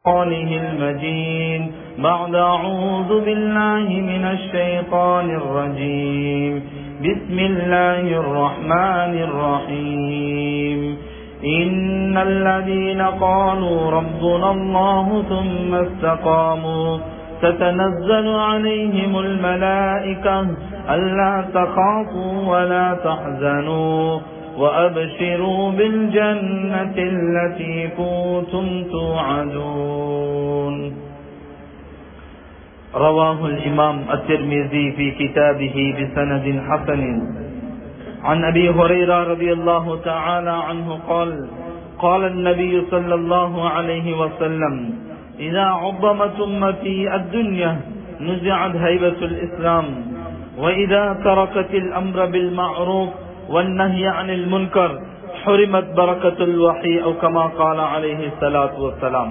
قرآنه المجيد بعد أعوذ بالله من الشيطان الرجيم بسم الله الرحمن الرحيم إن الذين قالوا ربنا الله ثم استقاموا تتنزل عليهم الملائكة ألا تخافوا ولا تحزنوا وأبشروا بالجنة التي كنتم توعدون رواه الإمام الترمذي في كتابه بسند حسن عن أبي هريرة رضي الله تعالى عنه قال قال النبي صلى الله عليه وسلم إذا عظمت أمتي الدنيا نزعت هيبة الإسلام وإذا تركت الأمر بالمعروف والنهي عن المنكر حرمت بركة الوحي أو كما قال عليه الصلاة والسلام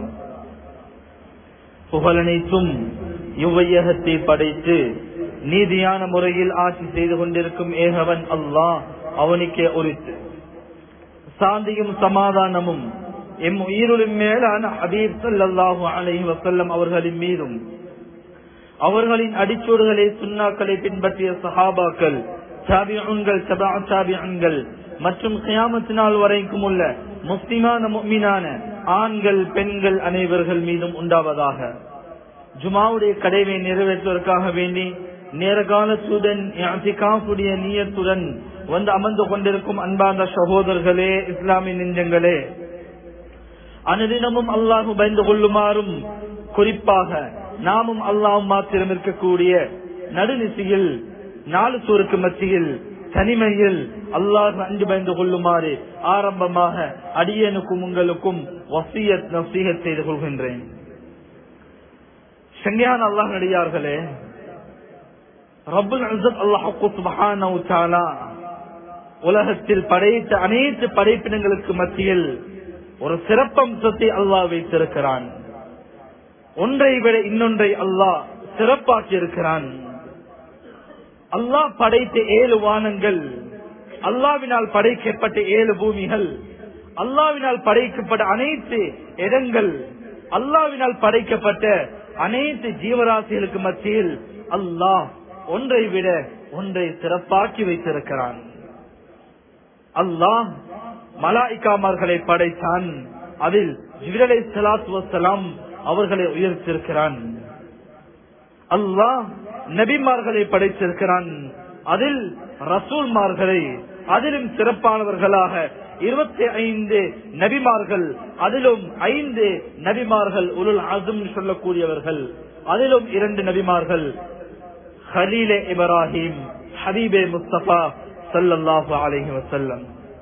புகழனைத்தும் இவ்வையகத்தை படைத்து நீதியான முறையில் ஆட்சி செய்து கொண்டிருக்கும் ஏகவன் அல்லாஹ் அவனுக்கே உரித்து சாந்தியும் சமாதானமும் எம் உயிருளின் மேலான ஹபீப் சல்லாஹு அலஹி வசல்லம் அவர்களின் மீதும் அவர்களின் அடிச்சோடுகளை சுண்ணாக்களை பின்பற்றிய சஹாபாக்கள் சாபியன்கள் சபா சாபியன்கள் மற்றும் கியாமத்து நாள் வரைக்கும் உள்ள முஸ்லிமான முக்மினான ஆண்கள் பெண்கள் அனைவர்கள் மீதும் உண்டாவதாக ஜுமாவுடைய கடைவை நிறைவேற்றுவதற்காக வேண்டி நேர காலத்துடன் காப்புடைய நீயத்துடன் வந்து அமர்ந்து கொண்டிருக்கும் அன்பார்ந்த சகோதரர்களே இஸ்லாமிய நெஞ்சங்களே அனுதினமும் அல்லாஹு பயந்து கொள்ளுமாறும் குறிப்பாக நாமும் அல்லாஹும் மாத்திரம் இருக்கக்கூடிய நடுநிசையில் நாலு சூருக்கு மத்தியில் தனிமையில் அல்லாஹ் அஞ்சு பயந்து கொள்ளுமாறு ஆரம்பமாக அடியனுக்கும் உங்களுக்கும் வசியத் நசீகத் செய்து கொள்கின்றேன் செங்கையான அல்லாஹ் நடிகார்களே ரபுல் அல்லாஹ் உலகத்தில் படைத்த அனைத்து படைப்பினங்களுக்கு மத்தியில் ஒரு சிறப்பம்சத்தை அல்லாஹ் வைத்திருக்கிறான் ஒன்றை விட இன்னொன்றை அல்லாஹ் சிறப்பாக்கி இருக்கிறான் அல்லாஹ் படைத்த ஏழு வானங்கள் அல்லாவினால் படைக்கப்பட்ட ஏழு பூமிகள் அல்லாவினால் படைக்கப்பட்ட அனைத்து இடங்கள் அல்லாவினால் படைக்கப்பட்ட அனைத்து ஜீவராசிகளுக்கு மத்தியில் அல்லாஹ் ஒன்றை விட ஒன்றை சிறப்பாக்கி வைத்திருக்கிறான் அல்லாஹ் மலாய்க்காமர்களை படைத்தான் அதில் ஜிவிரலை சலாத்து வசலாம் அவர்களை உயர்த்திருக்கிறான் அல்லாஹ் நபிமார்களை படைத்திருக்கிறான் அதில் ரசூல்மார்களை அதிலும் சிறப்பானவர்களாக இருபத்தி ஐந்து நபிமார்கள் அதிலும் ஐந்து நபிமார்கள் உலுல் அசும் சொல்லக்கூடியவர்கள் அதிலும் இரண்டு நபிமார்கள் ஹலீலே இப்ராஹிம் ஹபீபே முஸ்தபா சல்லாஹு அலஹி வசல்லம்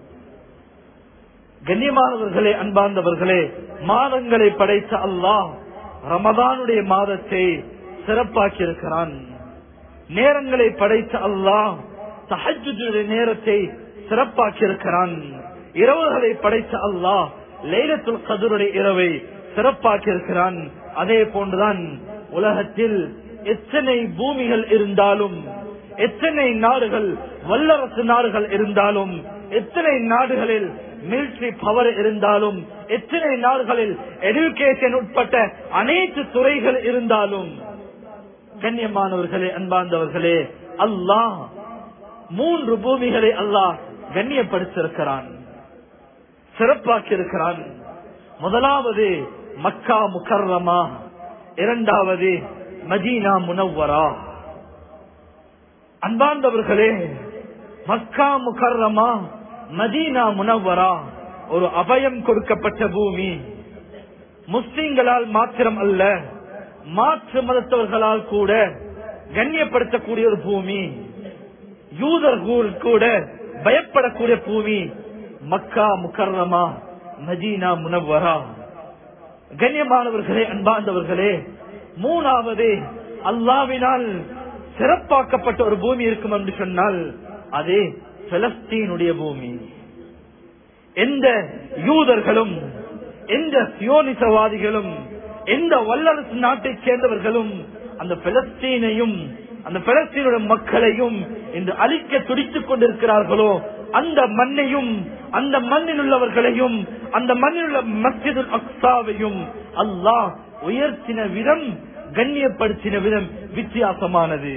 கண்ணியமானவர்களே அன்பார்ந்தவர்களே மாதங்களை படைத்த அல்லாஹ் ரமதானுடைய மாதத்தை சிறப்பாக்கி இருக்கிறான் நேரங்களை படைத்த அல்லாஹ் தஹஜுடைய நேரத்தை சிறப்பாக்கி இருக்கிறான் இரவுகளை படைத்த அல்லாஹ் லைலத்துல் கதருடைய இரவை சிறப்பாக்கி இருக்கிறான் அதே போன்றுதான் உலகத்தில் எத்தனை பூமிகள் இருந்தாலும் எத்தனை நாடுகள் வல்லரசு நாடுகள் இருந்தாலும் எத்தனை நாடுகளில் மிலிட்டரி பவர் இருந்தாலும் எத்தனை நாடுகளில் எடுக்கேஷன் உட்பட்ட அனைத்து துறைகள் இருந்தாலும் கண்ணியமானவர்களே அன்பார்ந்தவர்களே அல்லாஹ் மூன்று பூமிகளை அல்லாஹ் கண்ணியப்படுத்திருக்கிறான் சிறப்பாக்கி இருக்கிறான் முதலாவது மக்கா முக்கர்ரமா இரண்டாவது மதீனா முனவரா அன்பார்ந்தவர்களே மக்கா முக்கர்ரமா மதீனா முனவரா ஒரு அபயம் கொடுக்கப்பட்ட பூமி முஸ்லிம்களால் மாத்திரம் அல்ல மாற்று மதத்தவர்களால் கூட கண்ணியப்படுத்தக்கூடிய ஒரு பூமி யூதர்கள் கூட பயப்படக்கூடிய பூமி மக்கா முக்கர்ரமா மதீனா முனவரா கண்ணியமானவர்களே அன்பார்ந்தவர்களே மூணாவது அல்லாவினால் சிறப்பாக்கப்பட்ட ஒரு பூமி இருக்கும் என்று சொன்னால் அது பலஸ்தீனுடைய பூமி எந்த யூதர்களும் எந்த சியோனிசவாதிகளும் எந்த வல்லரசு நாட்டைச் சேர்ந்தவர்களும் அந்த பலஸ்தீனையும் அந்த பலஸ்தீனுடைய மக்களையும் இன்று அழிக்க துடித்துக் கொண்டிருக்கிறார்களோ அந்த மண்ணையும் அந்த மண்ணில் உள்ளவர்களையும் அந்த மண்ணில் உள்ள மஸ்ஜிது அக்சாவையும் அல்லாஹ் உயர்த்தின விதம் கண்ணியப்படுத்தின விதம் வித்தியாசமானது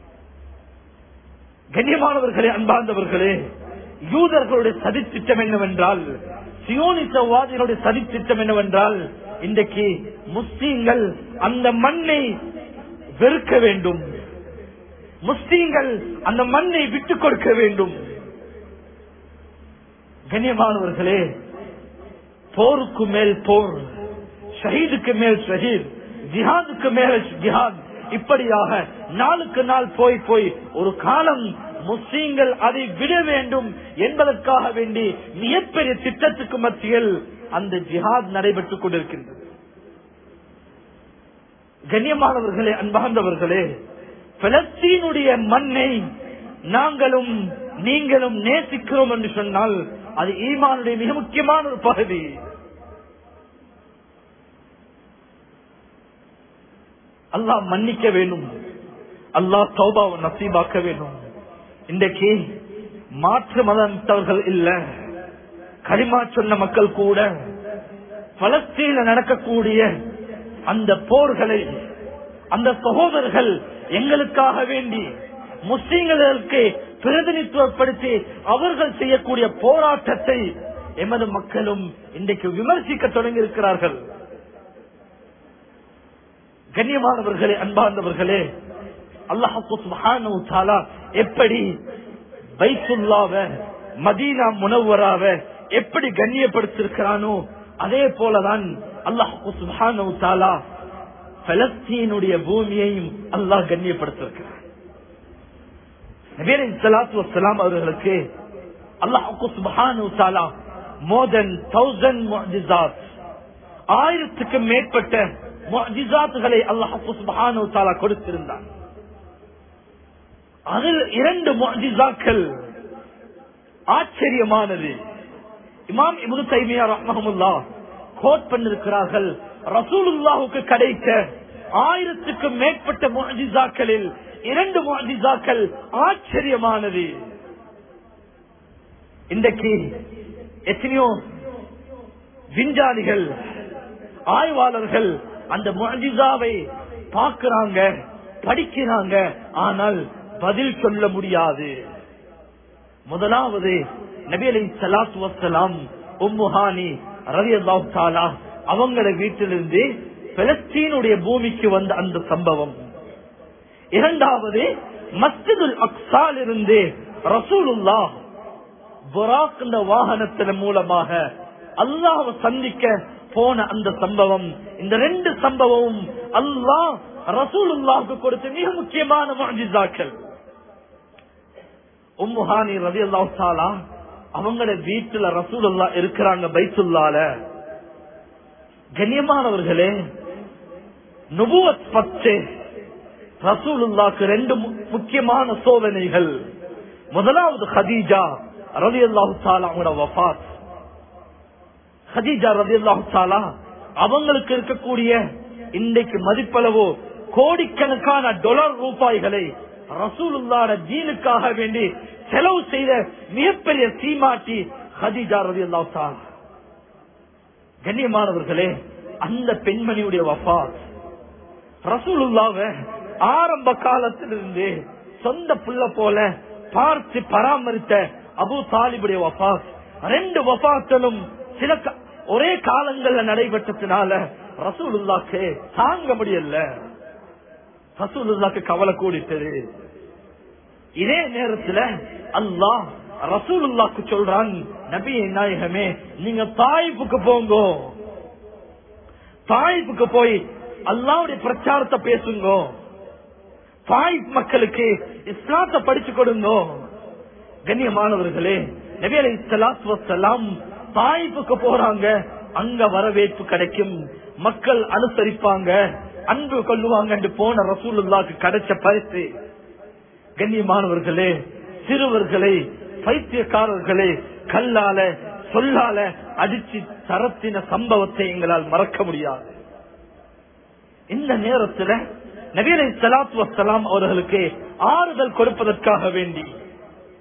கண்ணியமானவர்களே அன்பார்ந்தவர்களே யூதர்களுடைய சதித்திட்டம் என்னவென்றால் சியோனிசவாதிகளுடைய சதித்திட்டம் என்னவென்றால் இன்றைக்கு முஸ்லீம்கள் அந்த மண்ணை வெறுக்க வேண்டும் முஸ்லீம்கள் அந்த மண்ணை விட்டுக் கொடுக்க வேண்டும் கண்ணியமானவர்களே போருக்கு மேல் போர் ஷஹீதுக்கு மேல் ஷஹீத் ஜிஹாதுக்கு மேல ஜிஹாத் இப்படியாக நாளுக்கு நாள் போய் போய் ஒரு காலம் முஸ்லீம்கள் அதை விட வேண்டும் என்பதற்காக வேண்டி மிகப்பெரிய திட்டத்துக்கு மத்தியில் அந்த ஜிஹாத் நடைபெற்றுக் கொண்டிருக்கின்றது கண்ணியமானவர்களே அன்பார்ந்தவர்களே பலஸ்தீனுடைய மண்ணை நாங்களும் நீங்களும் நேசிக்கிறோம் என்று சொன்னால் அது ஈமானுடைய மிக முக்கியமான ஒரு பகுதி அல்லாஹ் மன்னிக்க வேண்டும் அல்லாஹ் தௌபாவை நசீபாக்க வேண்டும் இன்றைக்கு மாற்று மதத்தவர்கள் இல்ல களிமா சொன்ன மக்கள் கூட பலஸ்தீன நடக்கக்கூடிய அந்த போர்களை அந்த சகோதரர்கள் எங்களுக்காக வேண்டி முஸ்லீம்களுக்கு பிரதிநிதித்துவப்படுத்தி அவர்கள் செய்யக்கூடிய போராட்டத்தை எமது மக்களும் இன்றைக்கு விமர்சிக்க தொடங்கி இருக்கிறார்கள் கண்ணியமானவர்களே அன்பார்ந்தவர்களே அல்லாஹு எப்படி பைத்துல்லாவ மதீனா முனவராவ எப்படி கண்ணியப்படுத்திருக்கிறானோ அதே போலதான் அல்லாஹு சுபானு தாலா பலஸ்தீனுடைய பூமியையும் அல்லாஹ் கண்ணியப்படுத்திருக்கிறார் நபீரின் சலாத்து வசலாம் அவர்களுக்கு அல்லாஹு சுபானு தாலா மோர் தென் தௌசண்ட் முஜிசாத் ஆயிரத்துக்கு மேற்பட்ட முஜிசாத்துகளை அல்லாஹு சுபானு தாலா கொடுத்திருந்தார் அதில் இரண்டு முஜிசாக்கள் ஆச்சரியமானது இமாம் இபுது தைமியா ரஹ்மஹமுல்லா கோட் பண்ணிருக்கிறார்கள் ரசூலுல்லாவுக்கு கிடைத்த ஆயிரத்துக்கும் மேற்பட்ட முஜிசாக்களில் இரண்டு முஜிசாக்கள் ஆச்சரியமானது இன்றைக்கு எத்தனையோ விஞ்ஞானிகள் ஆய்வாளர்கள் அந்த முஜிசாவை பார்க்கிறாங்க படிக்கிறாங்க ஆனால் பதில் சொல்ல முடியாது முதலாவது நபி அலி சலாத்து வசலாம் உம்முஹானி ரவி அல்லாஹாலா அவங்கள வீட்டிலிருந்து பெலஸ்தீனுடைய பூமிக்கு வந்த அந்த சம்பவம் இரண்டாவது மஸ்ஜிதுல் அக்சால் இருந்து ரசூலுல்லா புராக் என்ற வாகனத்தின் மூலமாக அல்லாஹ் சந்திக்க போன அந்த சம்பவம் இந்த ரெண்டு சம்பவமும் அல்லாஹ் ரசூலுல்லாவுக்கு கொடுத்த மிக முக்கியமான மஜிசாக்கள் உம்முஹானி ரவி அல்லாஹாலா அவங்கள வீட்டுல ரசூலுல்லா இருக்கிறாங்க பைத்துல்லால கண்ணியமானவர்களே நுபுவத் பத்து ரசூலுல்லாக்கு ரெண்டு முக்கியமான சோதனைகள் முதலாவது ஹதீஜா ரவி அல்லாஹு தாலா அவங்களோட வஃத் ஹதீஜா ரவி அல்லாஹு தாலா அவங்களுக்கு இருக்கக்கூடிய இன்றைக்கு மதிப்பளவோ கோடிக்கணக்கான டொலர் ரூபாய்களை ரசூலுல்லாட ஜீனுக்காக வேண்டி செலவு செய்த மிகப்பெரிய சீமாட்டி ஹதீஜா ரவி அல்லாஹா கண்ணியமானவர்களே அந்த பெண்மணியுடைய வஃபா ரசூலுல்லாவ ஆரம்ப காலத்திலிருந்து சொந்த புள்ள போல பார்த்து பராமரித்த அபு தாலிபுடைய வஃபா ரெண்டு வஃபாக்களும் சில ஒரே காலங்கள்ல நடைபெற்றதுனால ரசூலுல்லாக்கு தாங்க முடியல ரசூலுல்லாக்கு கவலை கூடிட்டது இதே நேரத்துல அல்லாஹ் ரசூலுல்லாக்கு சொல்றான் நபி நாயகமே நீங்க தாய்ப்புக்கு போங்க தாய்ப்புக்கு போய் அல்லாவுடைய பிரச்சாரத்தை பேசுங்க தாய் மக்களுக்கு இஸ்லாத்தை படிச்சு கொடுங்க கண்ணியமானவர்களே நபி அலி சலாத்து வசலாம் தாய்ப்புக்கு போறாங்க அங்க வரவேற்பு கிடைக்கும் மக்கள் அனுசரிப்பாங்க அன்பு கொள்ளுவாங்க என்று போன ரசூலுல்லாக்கு கிடைச்ச பரிசு கண்ணியமானவர்களே சிறுவர்களை பைத்தியக்காரர்களை கல்லால சொல்லால அடிச்சு தரத்தின சம்பவத்தை எங்களால் மறக்க முடியாது இந்த நேரத்தில் நபீரை சலாத்து வசலாம் அவர்களுக்கு ஆறுதல் கொடுப்பதற்காக வேண்டி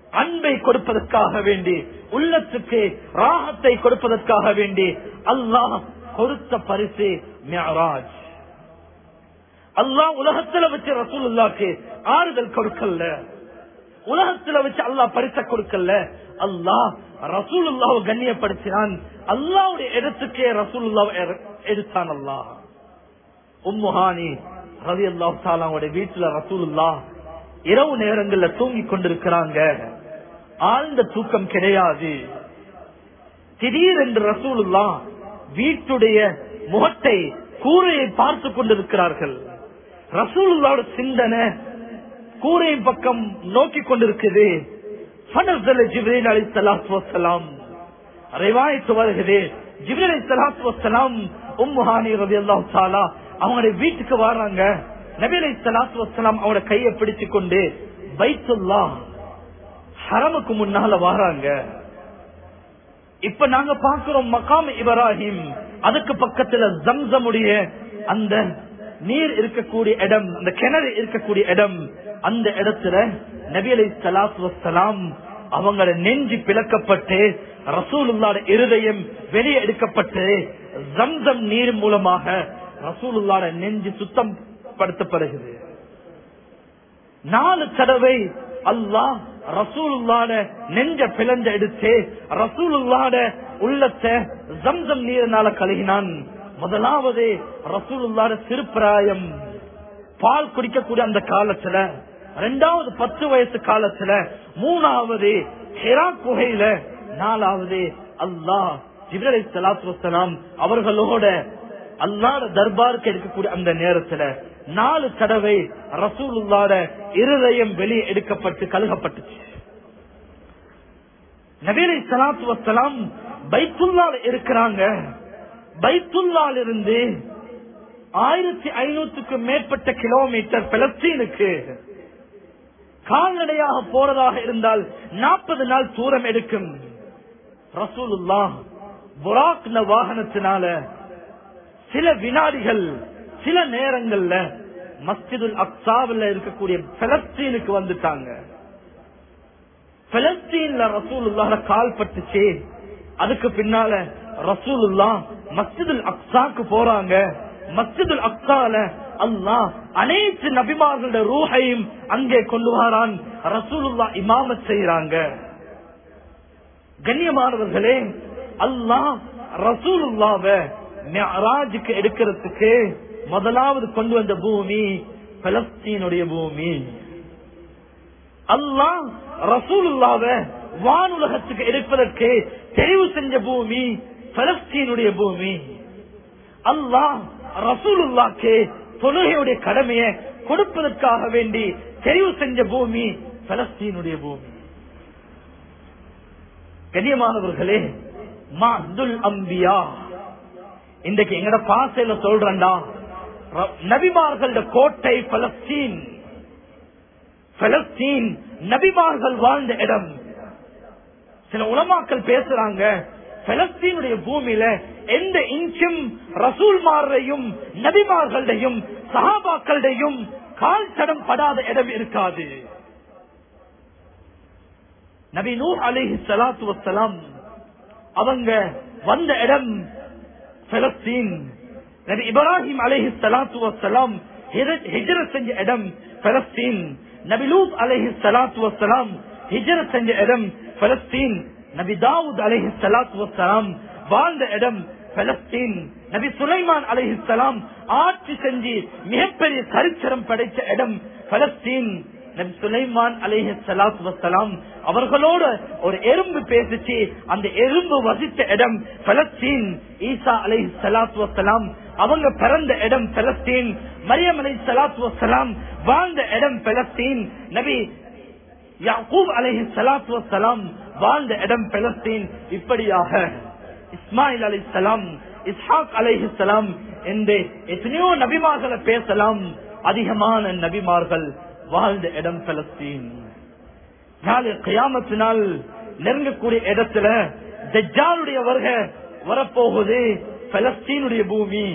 அன்பை கொடுப்பதற்காக வேண்டி உள்ளத்துக்கு ராகத்தை கொடுப்பதற்காக வேண்டி அல்லாஹ் கொடுத்த பரிசு மியராஜ் அல்லாஹ் உலகத்துல வச்சு ரசூலுல்லாக்கு ஆறுதல் கொடுக்கல உலகத்துல வச்சு அல்லாஹ் பரிச கொடுக்கல அல்லாஹ் ரசூலுல்லாவை கண்ணியப்படுத்தினான் அல்லாவுடைய இடத்துக்கே ரசூலுல்லாவை எடுத்தான் அல்லாஹ் உம்முஹானி ரவி அல்லாஹ் தாலாவுடைய வீட்டுல ரசூலுல்லா இரவு நேரங்கள்ல தூங்கி கொண்டிருக்கிறாங்க ஆழ்ந்த தூக்கம் கிடையாது திடீரென்று ரசூலுல்லா வீட்டுடைய முகத்தை கூரையை பார்த்து கொண்டிருக்கிறார்கள் ரசூலுல்லாவோட சிந்தனை கூரையின் பக்கம் நோக்கி கொண்டிருக்குது ஜிப்ரீல் அலி சலாத்து வசலாம் ரிவாயத்து வருகிறது ஜிப்ரீல் அலி சலாத்து வசலாம் உம்முஹானி ரவி அல்லாஹ் தாலா அவங்களுடைய வீட்டுக்கு வர்றாங்க நபி அலி சலாத்து வசலாம் அவங்களோட கையை பிடிச்சு கொண்டு பைத்துல்லா ஹரமுக்கு முன்னால வராங்க இப்ப நாங்க பாக்குறோம் மகாம் இப்ராஹிம் அதுக்கு பக்கத்துல ஜம்சமுடைய அந்த நீர் இருக்கக்கூடிய இடம் அந்த கிணறு இருக்கக்கூடிய இடம் அந்த இடத்துல நபி அலி சலாத்து வசலாம் அவங்கள நெஞ்சு பிளக்கப்பட்டு ரசூலுல்லாட இருதயம் வெளியே எடுக்கப்பட்டு ஜம்சம் நீர் மூலமாக ரசூலுல்லாட நெஞ்சு சுத்தம் படுத்தப்படுகிறது நாலு தடவை அல்லாஹ் ரசூலுல்லாட நெஞ்ச பிளஞ்ச எடுத்து ரசூலுல்லாட உள்ளத்தை ஜம்சம் நீரினால கழுகினான் முதலாவது ரசூலுல்லாட சிறுபிராயம் பால் குடிக்கக்கூடிய அந்த காலத்துல ரெண்டாவது பத்து வயசு காலத்துல மூணாவது ஹெரா குகையில நாலாவது அல்லாஹ் ஜிப்ரலை சலாத்து வசலாம் அவர்களோட அல்லாட தர்பாருக்கு எடுக்கக்கூடிய அந்த நேரத்துல நாலு தடவை ரசூலுல்லாட இருதயம் வெளியே எடுக்கப்பட்டு கழுகப்பட்டுச்சு நபீரை சலாத்து வசலாம் பைத்துல்லால இருக்கிறாங்க பைத்துல்லால் இருந்து ஆயிரத்தி ஐநூத்துக்கும் மேற்பட்ட கிலோமீட்டர் பலஸ்தீனுக்கு கால்நடையாக போறதாக இருந்தால் நாற்பது நாள் தூரம் எடுக்கும் ரசூலுல்லா புராக் வாகனத்தினால சில வினாடிகள் சில நேரங்கள்ல மஸ்ஜிதுல் அக்சாவில் இருக்கக்கூடிய பலஸ்தீனுக்கு வந்துட்டாங்க பலஸ்தீன்ல ரசூலுல்லாஹ கால் பட்டுச்சு அதுக்கு பின்னால ரசூலுல்லா மஸ்ஜிதுல் அக்சாக்கு போறாங்க மஸ்ஜிதுல் அக்சால அல்லாஹ் அனைத்து நபிமார்களோட ரூஹையும் அங்கே கொண்டு வரான் ரசூலுல்லா இமாமத் செய்யறாங்க கண்ணியமானவர்களே அல்லாஹ் ரசூலுல்லாவ மியராஜுக்கு எடுக்கிறதுக்கு முதலாவது கொண்டு வந்த பூமி பலஸ்தீனுடைய பூமி அல்லாஹ் ரசூலுல்லாவ வானுலகத்துக்கு எடுப்பதற்கு தெரிவு செஞ்ச பூமி பலஸ்தீனுடைய பூமி அல்லாஹ் ரசூலுல்லாக்கு தொழுகையுடைய கடமையை கொடுப்பதற்காக வேண்டி தெரிவு செஞ்ச பூமி பலஸ்தீனுடைய பூமி கண்ணியமானவர்களே மாதுல் அம்பியா இன்றைக்கு எங்கட பாசையில சொல்றா நபிமார்கள கோட்டை பலஸ்தீன் பலஸ்தீன் நபிமார்கள் வாழ்ந்த இடம் சில உலமாக்கள் பேசுறாங்க பலஸ்தீனுடைய பூமியில எந்த இன்ச்சும் ரசூல்மாரையும் நபிமார்களுடையும் சஹாபாக்களுடையும் கால் தடம் படாத இடம் இருக்காது நபி நூர் அலிஹி சலாத்து வசலாம் அவங்க வந்த இடம் பலஸ்தீன் நபி இப்ராஹிம் அலிஹி சலாத்து வசலாம் ஹிஜரத் செஞ்ச இடம் பலஸ்தீன் நபி லூத் அலிஹி சலாத்து வசலாம் ஹிஜரத் செஞ்ச இடம் பலஸ்தீன் நபி தாவூத் அலிஹி சலாத்து வசலாம் வாழ்ந்த இடம் பலஸ்தீன் நபி சுலைமான் அலிஹிஸ்லாம் ஆட்சி செஞ்சு மிகப்பெரிய சரித்திரம் படைத்த இடம் பலஸ்தீன் நபி சுலைமான் அலிஹி சலாத்து வசலாம் அவர்களோட ஒரு எறும்பு பேசிச்சு அந்த எறும்பு வசித்த இடம் பலஸ்தீன் ஈசா அலிஹி சலாத்து வசலாம் அவங்க பிறந்த இடம் பலஸ்தீன் மரியம் அலி சலாத்து வசலாம் வாழ்ந்த இடம் பலஸ்தீன் நபி யாக்கூப் அலஹி சலாத்து வசலாம் வாழ்ந்த இடம் பலஸ்தீன் இப்படியாக இஸ்மாயில் அலி சலாம் இஸ்ஹாக் அலைஹி சலாம் என்று எத்தனையோ நபிமார்களை பேசலாம் அதிகமான நபிமார்கள் வாழ்ந்த இடம் பலஸ்தீன் நாளை கயாமத்தினால் நெருங்கக்கூடிய இடத்துல தஜ்ஜாலுடைய வருக வரப்போகுது பலஸ்தீனுடைய பூமி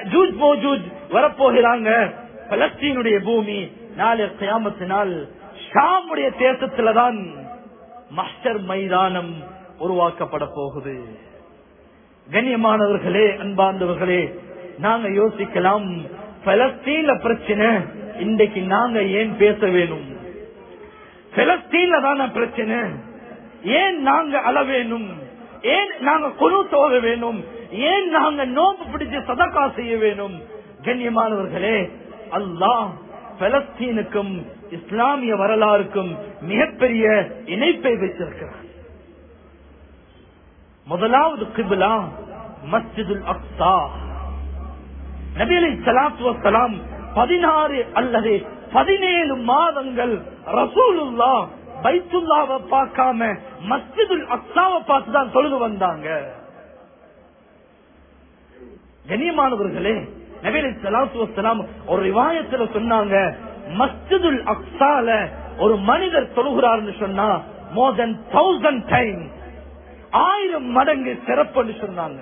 வரப்போகிறாங்க பலஸ்தீனுடைய பூமி நாளை கயாமத்தினால் ஷாமுடைய தேசத்துலதான் மஸ்டர் மைதானம் உருவாக்கப்பட போகுது கண்ணியமானவர்களே அன்பார்ந்தவர்களே நாங்க யோசிக்கலாம் பலஸ்தீன்ல பிரச்சனை இன்றைக்கு நாங்க ஏன் பேச வேணும் பலஸ்தீன்ல தான பிரச்சனை ஏன் நாங்க அள வேணும் ஏன் நாங்க குழு தோக வேணும் ஏன் நாங்க நோம்பு பிடிச்சு சதக்கா செய்ய வேணும் கண்ணியமானவர்களே அல்லாஹ் பலஸ்தீனுக்கும் இஸ்லாமிய வரலாறுக்கும் மிகப்பெரிய இணைப்பை வைத்திருக்கிறார் முதலாவது கிபிலா மஸ்ஜிதுல் அக்ஸா நபி அலி சலாத்து வசலாம் பதினாறு அல்லது பதினேழு மாதங்கள் ரசூலுல்லா பைத்துல்லாவை பார்க்காம மஸ்ஜிதுல் அக்ஸாவை பார்த்து தான் தொழுது வந்தாங்க கண்ணியமானவர்களே நபி அலி சலாத்து வசலாம் ஒரு ரிவாயத்துல சொன்னாங்க மஸ்ஜிதுல் அக்ஸால ஒரு மனிதர் தொழுகிறார்னு சொன்னா மோர் தென் தௌசண்ட் டைம் ஆயிரம் மடங்கு சிறப்புன்னு சொன்னாங்க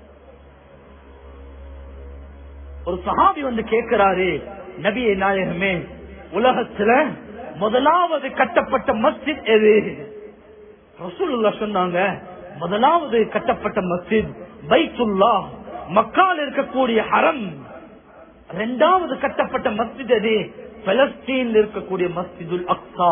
ஒரு சஹாபி வந்து கேட்கிறாரு நபியை நாயகமே உலகத்துல முதலாவது கட்டப்பட்ட மஸ்ஜித் எது ரசூலுல்லா சொன்னாங்க முதலாவது கட்டப்பட்ட மஸ்ஜித் பைத்துல்லா மக்கால் இருக்கக்கூடிய ஹரம் இரண்டாவது கட்டப்பட்ட மஸ்ஜித் எது பலஸ்தீன் இருக்கக்கூடிய மஸ்ஜிதுல் அக்ஸா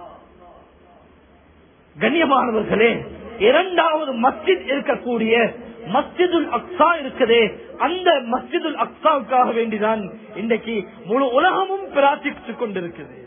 கண்ணியமானவர்களே இரண்டாவது மஸ்ஜித் இருக்கக்கூடிய மஸ்ஜிதுல் அக்ஸா இருக்குதே அந்த மஸ்ஜிதுல் அக்ஸாவுக்காக வேண்டிதான் இன்றைக்கு முழு உலகமும் பிரார்த்தித்துக் கொண்டிருக்குது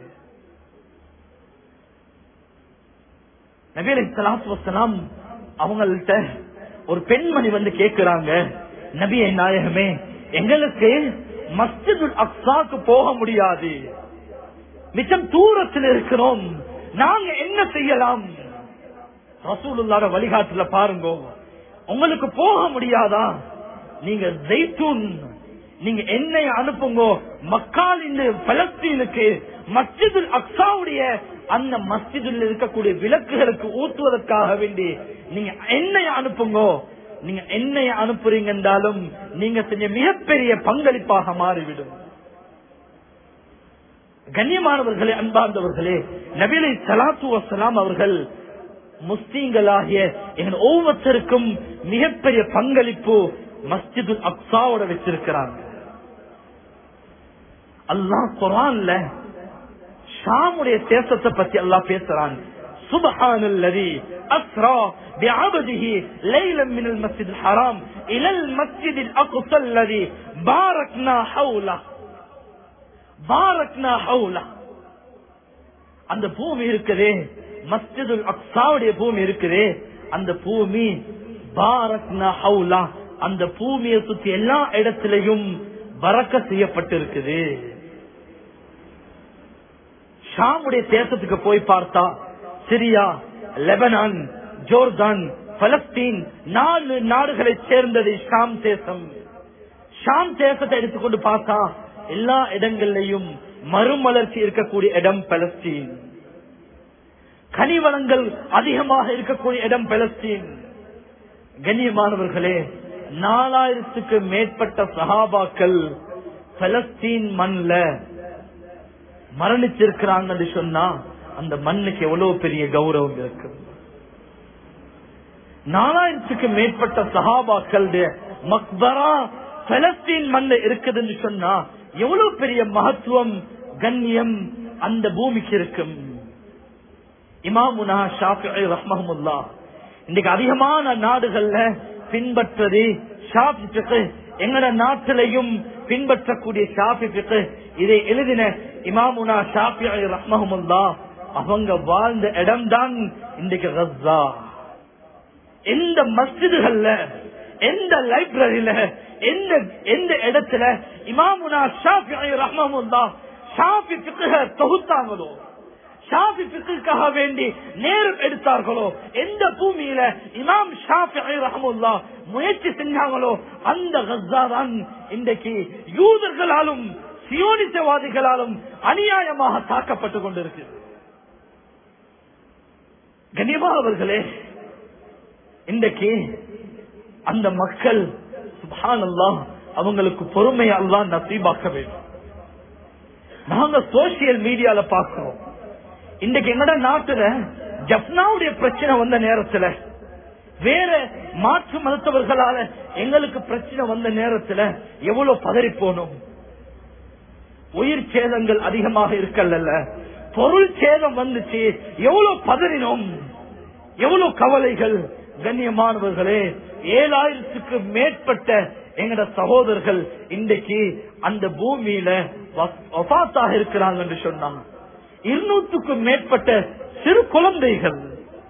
நபீலை சலாத்து வசலாம் அவங்கள்ட்ட ஒரு பெண்மணி வந்து கேட்கிறாங்க நபியை நாயகமே எங்களுக்கு மஸ்ஜிதுல் அக்ஸாக்கு போக முடியாது மிச்சம் தூரத்தில் இருக்கிறோம் நாங்க என்ன செய்யலாம் ரசூலுல்லாட வழிகாட்டுல பாருங்க உங்களுக்கு போக முடியாதா நீங்க ஜெய்தூன் நீங்க என்னை அனுப்புங்க மக்கால் இந்த பலஸ்தீனுக்கு மஸ்ஜிதுல் அக்ஸாவுடைய அந்த மஸ்ஜிதில் இருக்கக்கூடிய விளக்குகளுக்கு ஊத்துவதற்காக வேண்டி நீங்க எண்ணெய் அனுப்புங்க நீங்க எண்ணெய் அனுப்புறீங்க என்றாலும் நீங்க செஞ்ச மிகப்பெரிய பங்களிப்பாக மாறிவிடும் கண்ணியமானவர்களே அன்பார்ந்தவர்களே நபிலை சலாத்து வசலாம் அவர்கள் முஸ்லீம்களாகிய எங்கள் ஒவ்வொருத்தருக்கும் மிகப்பெரிய பங்களிப்பு மஸ்ஜிது அக்ஸாவோட வச்சிருக்கிறாங்க அல்லாஹ் குரான்ல ஷாமுடைய தேசத்தை பத்தி அல்லாஹ் பேசுறான் سبحان الذي أسرى بعبده ليلا من المسجد الحرام إلى المسجد الأقصى الذي باركنا حوله باركنا حوله அந்த பூமி இருக்குதே மஸ்ஜிதுல் அக்ஸாவுடைய பூமி இருக்குதே அந்த பூமி பாரத்னா ஹவுலா அந்த பூமியை சுத்தி எல்லா இடத்திலையும் பறக்க செய்யப்பட்டிருக்குது ஷாமுடைய தேசத்துக்கு போய் பார்த்தா சிரியா லெபனான் ஜோர்தான் பலஸ்தீன் நாலு நாடுகளை சேர்ந்தது ஷாம் தேசம் ஷாம் தேசத்தை எடுத்துக்கொண்டு பார்த்தா எல்லா இடங்கள்லையும் மறுமலர்ச்சி இருக்கக்கூடிய இடம் பலஸ்தீன் கனிவளங்கள் அதிகமாக இருக்கக்கூடிய இடம் பலஸ்தீன் கண்ணியமானவர்களே நாலாயிரத்துக்கு மேற்பட்ட சஹாபாக்கள் பலஸ்தீன் மண்ல மரணிச்சிருக்கிறாங்கன்னு சொன்னா அந்த மண்ணுக்கு எவ்வளவு பெரிய கௌரவம் இருக்கு நாலாயிரத்துக்கு மேற்பட்ட சஹாபாக்கள் மக்பரா பலஸ்தீன் மண்ல இருக்குதுன்னு சொன்னா எவ்வளவு பெரிய மகத்துவம் கண்ணியம் அந்த பூமிக்கு இருக்கும் இமாமுனா ஷாஃபி ரஹ்மஹமுல்லா இன்னைக்கு அதிகமான நாடுகள்ல பின்பற்றது ஷாஃபி பிக்கு எங்கட நாட்டிலையும் பின்பற்றக்கூடிய ஷாஃபி பிக்கு இதை எழுதின இமாமுனா ஷாஃபி ரஹ்மஹமுல்லா அவங்க வாழ்ந்த இடம்தான் இன்றைக்கு ரஸ்ஸா எந்த மஸ்ஜிதுகள்ல எந்த லைப்ரரியில எந்த எந்த இடத்துல இமாமுனா ஷாஃபி ரஹ்மஹமுல்லா ஷாஃபி பிக்குக தொகுத்தாங்களோ ஷாஃபி பிக்குக்காக வேண்டி நேரம் எடுத்தார்களோ எந்த பூமியில இமாம் ஷாஃபி ரஹமுல்லா முயற்சி செஞ்சாங்களோ அந்த கஸ்ஸா தான் இன்றைக்கு யூதர்களாலும் சியோனிசவாதிகளாலும் அநியாயமாக தாக்கப்பட்டுக் கொண்டிருக்கிறது கனிமானவர்களே இன்றைக்கு அந்த மக்கள் சுபானல்லா அவங்களுக்கு பொறுமையை எல்லாம் நசீபாக்க வேண்டும் நாங்க சோசியல் மீடியால பார்க்கிறோம் இன்றைக்கு என்னோட நாட்டுல ஜப்னாவுடைய பிரச்சனை வந்த நேரத்துல வேற மாற்று மதத்தவர்களால எங்களுக்கு பிரச்சனை வந்த நேரத்துல எவ்வளவு பதறி போனோம் உயிர் சேதங்கள் அதிகமாக இருக்கல்ல பொருள் சேதம் வந்துச்சு எவ்வளவு பதறினோம் எவ்வளவு கவலைகள் கண்ணியமானவர்களே ஏழாயிரத்துக்கு மேற்பட்ட எங்கட சகோதரர்கள் இன்றைக்கு அந்த பூமியில வபாத்தாக இருக்கிறாங்க என்று சொன்னாங்க இருநூற்றுக்கும் மேற்பட்ட சிறு குழந்தைகள்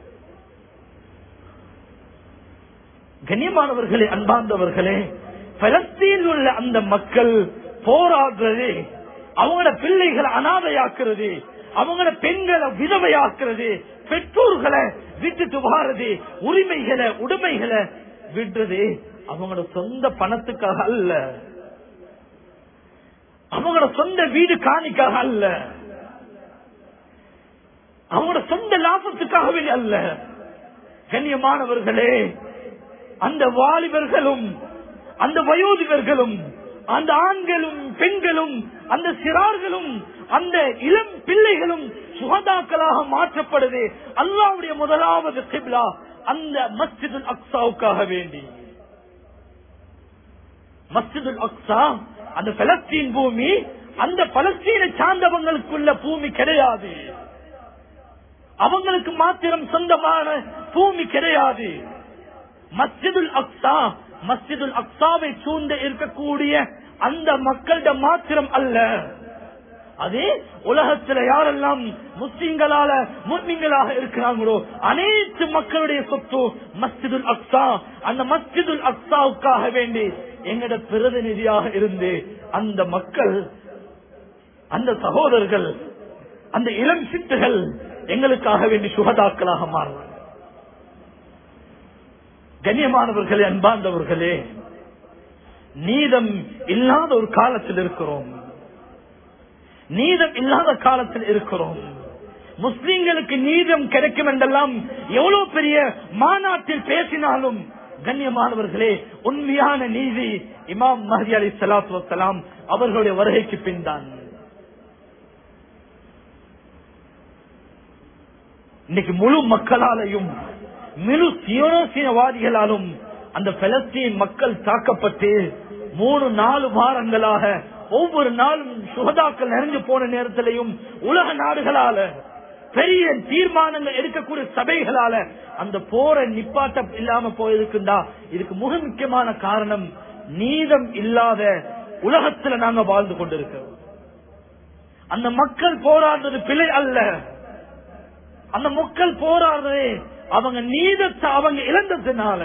கண்ணியமானவர்களே அன்பார்ந்தவர்களே பலஸ்தீனில் உள்ள அந்த மக்கள் போராடுறது அவங்களோட பிள்ளைகளை அனாதையாக்குறது அவங்களோட பெண்களை விதவையாக்குறது பெற்றோர்களை விட்டுட்டு வாரது உரிமைகளை உடைமைகளை விடுறது அவங்களோட சொந்த பணத்துக்காக அல்ல அவங்களோட சொந்த வீடு காணிக்காக அல்ல அவங்களோட சொந்த லாபத்துக்காகவே அல்ல கண்ணியமானவர்களே அந்த வாலிபர்களும் அந்த வயோதிகர்களும் அந்த ஆண்களும் பெண்களும் அந்த சிறார்களும் அந்த இளம் பிள்ளைகளும் சுகதாக்களாக மாற்றப்படுது அல்லாவுடைய முதலாவது கிப்லா அந்த மஸ்ஜிதுல் அக்சாவுக்காக வேண்டி மஸ்ஜிதுல் அக்சா அந்த பலஸ்தீன் பூமி அந்த பலஸ்தீனை சார்ந்தவங்களுக்குள்ள பூமி கிடையாது அவங்களுக்கு மாத்திரம் சொந்தமான பூமி கிடையாது மஸ்ஜிதுல் அக்சா மஸ்ஜிதுல் அக்சாவை சூழ்ந்து இருக்கக்கூடிய அந்த மக்களிட மாத்திரம் அல்ல அதே உலகத்துல யாரெல்லாம் முஸ்லிம்களால முஸ்லிம்களாக இருக்கிறாங்களோ அனைத்து மக்களுடைய சொத்து மஸ்ஜிதுல் அக்சா அந்த மஸ்ஜிதுல் அக்சாவுக்காக வேண்டி எங்கட பிரதிநிதியாக இருந்து அந்த மக்கள் அந்த சகோதரர்கள் அந்த இளம் சிட்டுகள் எங்களுக்காக வேண்டி சுகதாக்களாக மாறுவாங்க கண்ணியமானவர்களே அன்பார்ந்தவர்களே நீதம் இல்லாத ஒரு காலத்தில் இருக்கிறோம் நீதம் இல்லாத காலத்தில் இருக்கிறோம் முஸ்லிம்களுக்கு நீதம் கிடைக்கும் என்றெல்லாம் எவ்வளவு பெரிய மாநாட்டில் பேசினாலும் கண்ணியமானவர்களே உண்மையான நீதி இமாம் மஹதி அலி சலாத்து வசலாம் அவர்களுடைய வருகைக்கு பின் தான் இன்னைக்கு முழு மக்களாலையும் முழு சியோனோசியவாதிகளாலும் அந்த பலஸ்தீன் மக்கள் தாக்கப்பட்டு மூணு நாலு வாரங்களாக ஒவ்வொரு நாளும் சுகதாக்கள் நிறைஞ்சு போன நேரத்திலையும் உலக நாடுகளால பெரிய தீர்மானங்கள் எடுக்கக்கூடிய சபைகளால அந்த போரை நிப்பாட்ட இல்லாம போயிருக்குண்டா இதுக்கு மிக முக்கியமான காரணம் நீதம் இல்லாத உலகத்துல நாங்க வாழ்ந்து கொண்டிருக்கிறோம் அந்த மக்கள் போராடுறது பிழை அல்ல அந்த மக்கள் போராடுறதே அவங்க நீதத்தை அவங்க இழந்ததுனால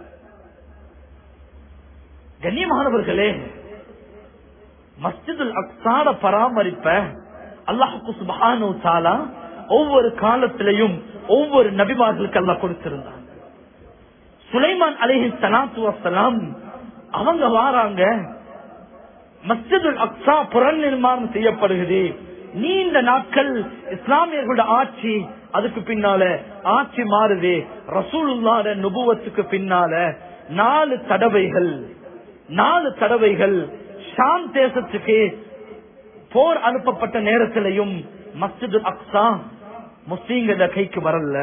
கண்ணியமானவர்களே மஸ்ஜிதுல் அக்சாட பராமரிப்ப அல்லாஹுக்கு சுபஹானு தாலா ஒவ்வொரு காலத்திலையும் ஒவ்வொரு நபிமார்களுக்கு அல்லாஹ் கொடுத்திருந்தாங்க சுலைமான் அலிஹி சலாத்து வசலாம் அவங்க வாராங்க மஸ்ஜிதுல் அக்ஸா புறன் நிர்மாணம் செய்யப்படுகிறது நீண்ட நாட்கள் இஸ்லாமியர்களோட ஆட்சி அதுக்கு பின்னால ஆட்சி மாறுது ரசூலுல்லாத நுபுவத்துக்கு பின்னால நாலு தடவைகள் நாலு தடவைகள் ஷாம் தேசத்துக்கு போர் அனுப்பப்பட்ட நேரத்திலையும் மஸ்ஜிது அக்ஸா முஸ்லீம்கள கைக்கு வரல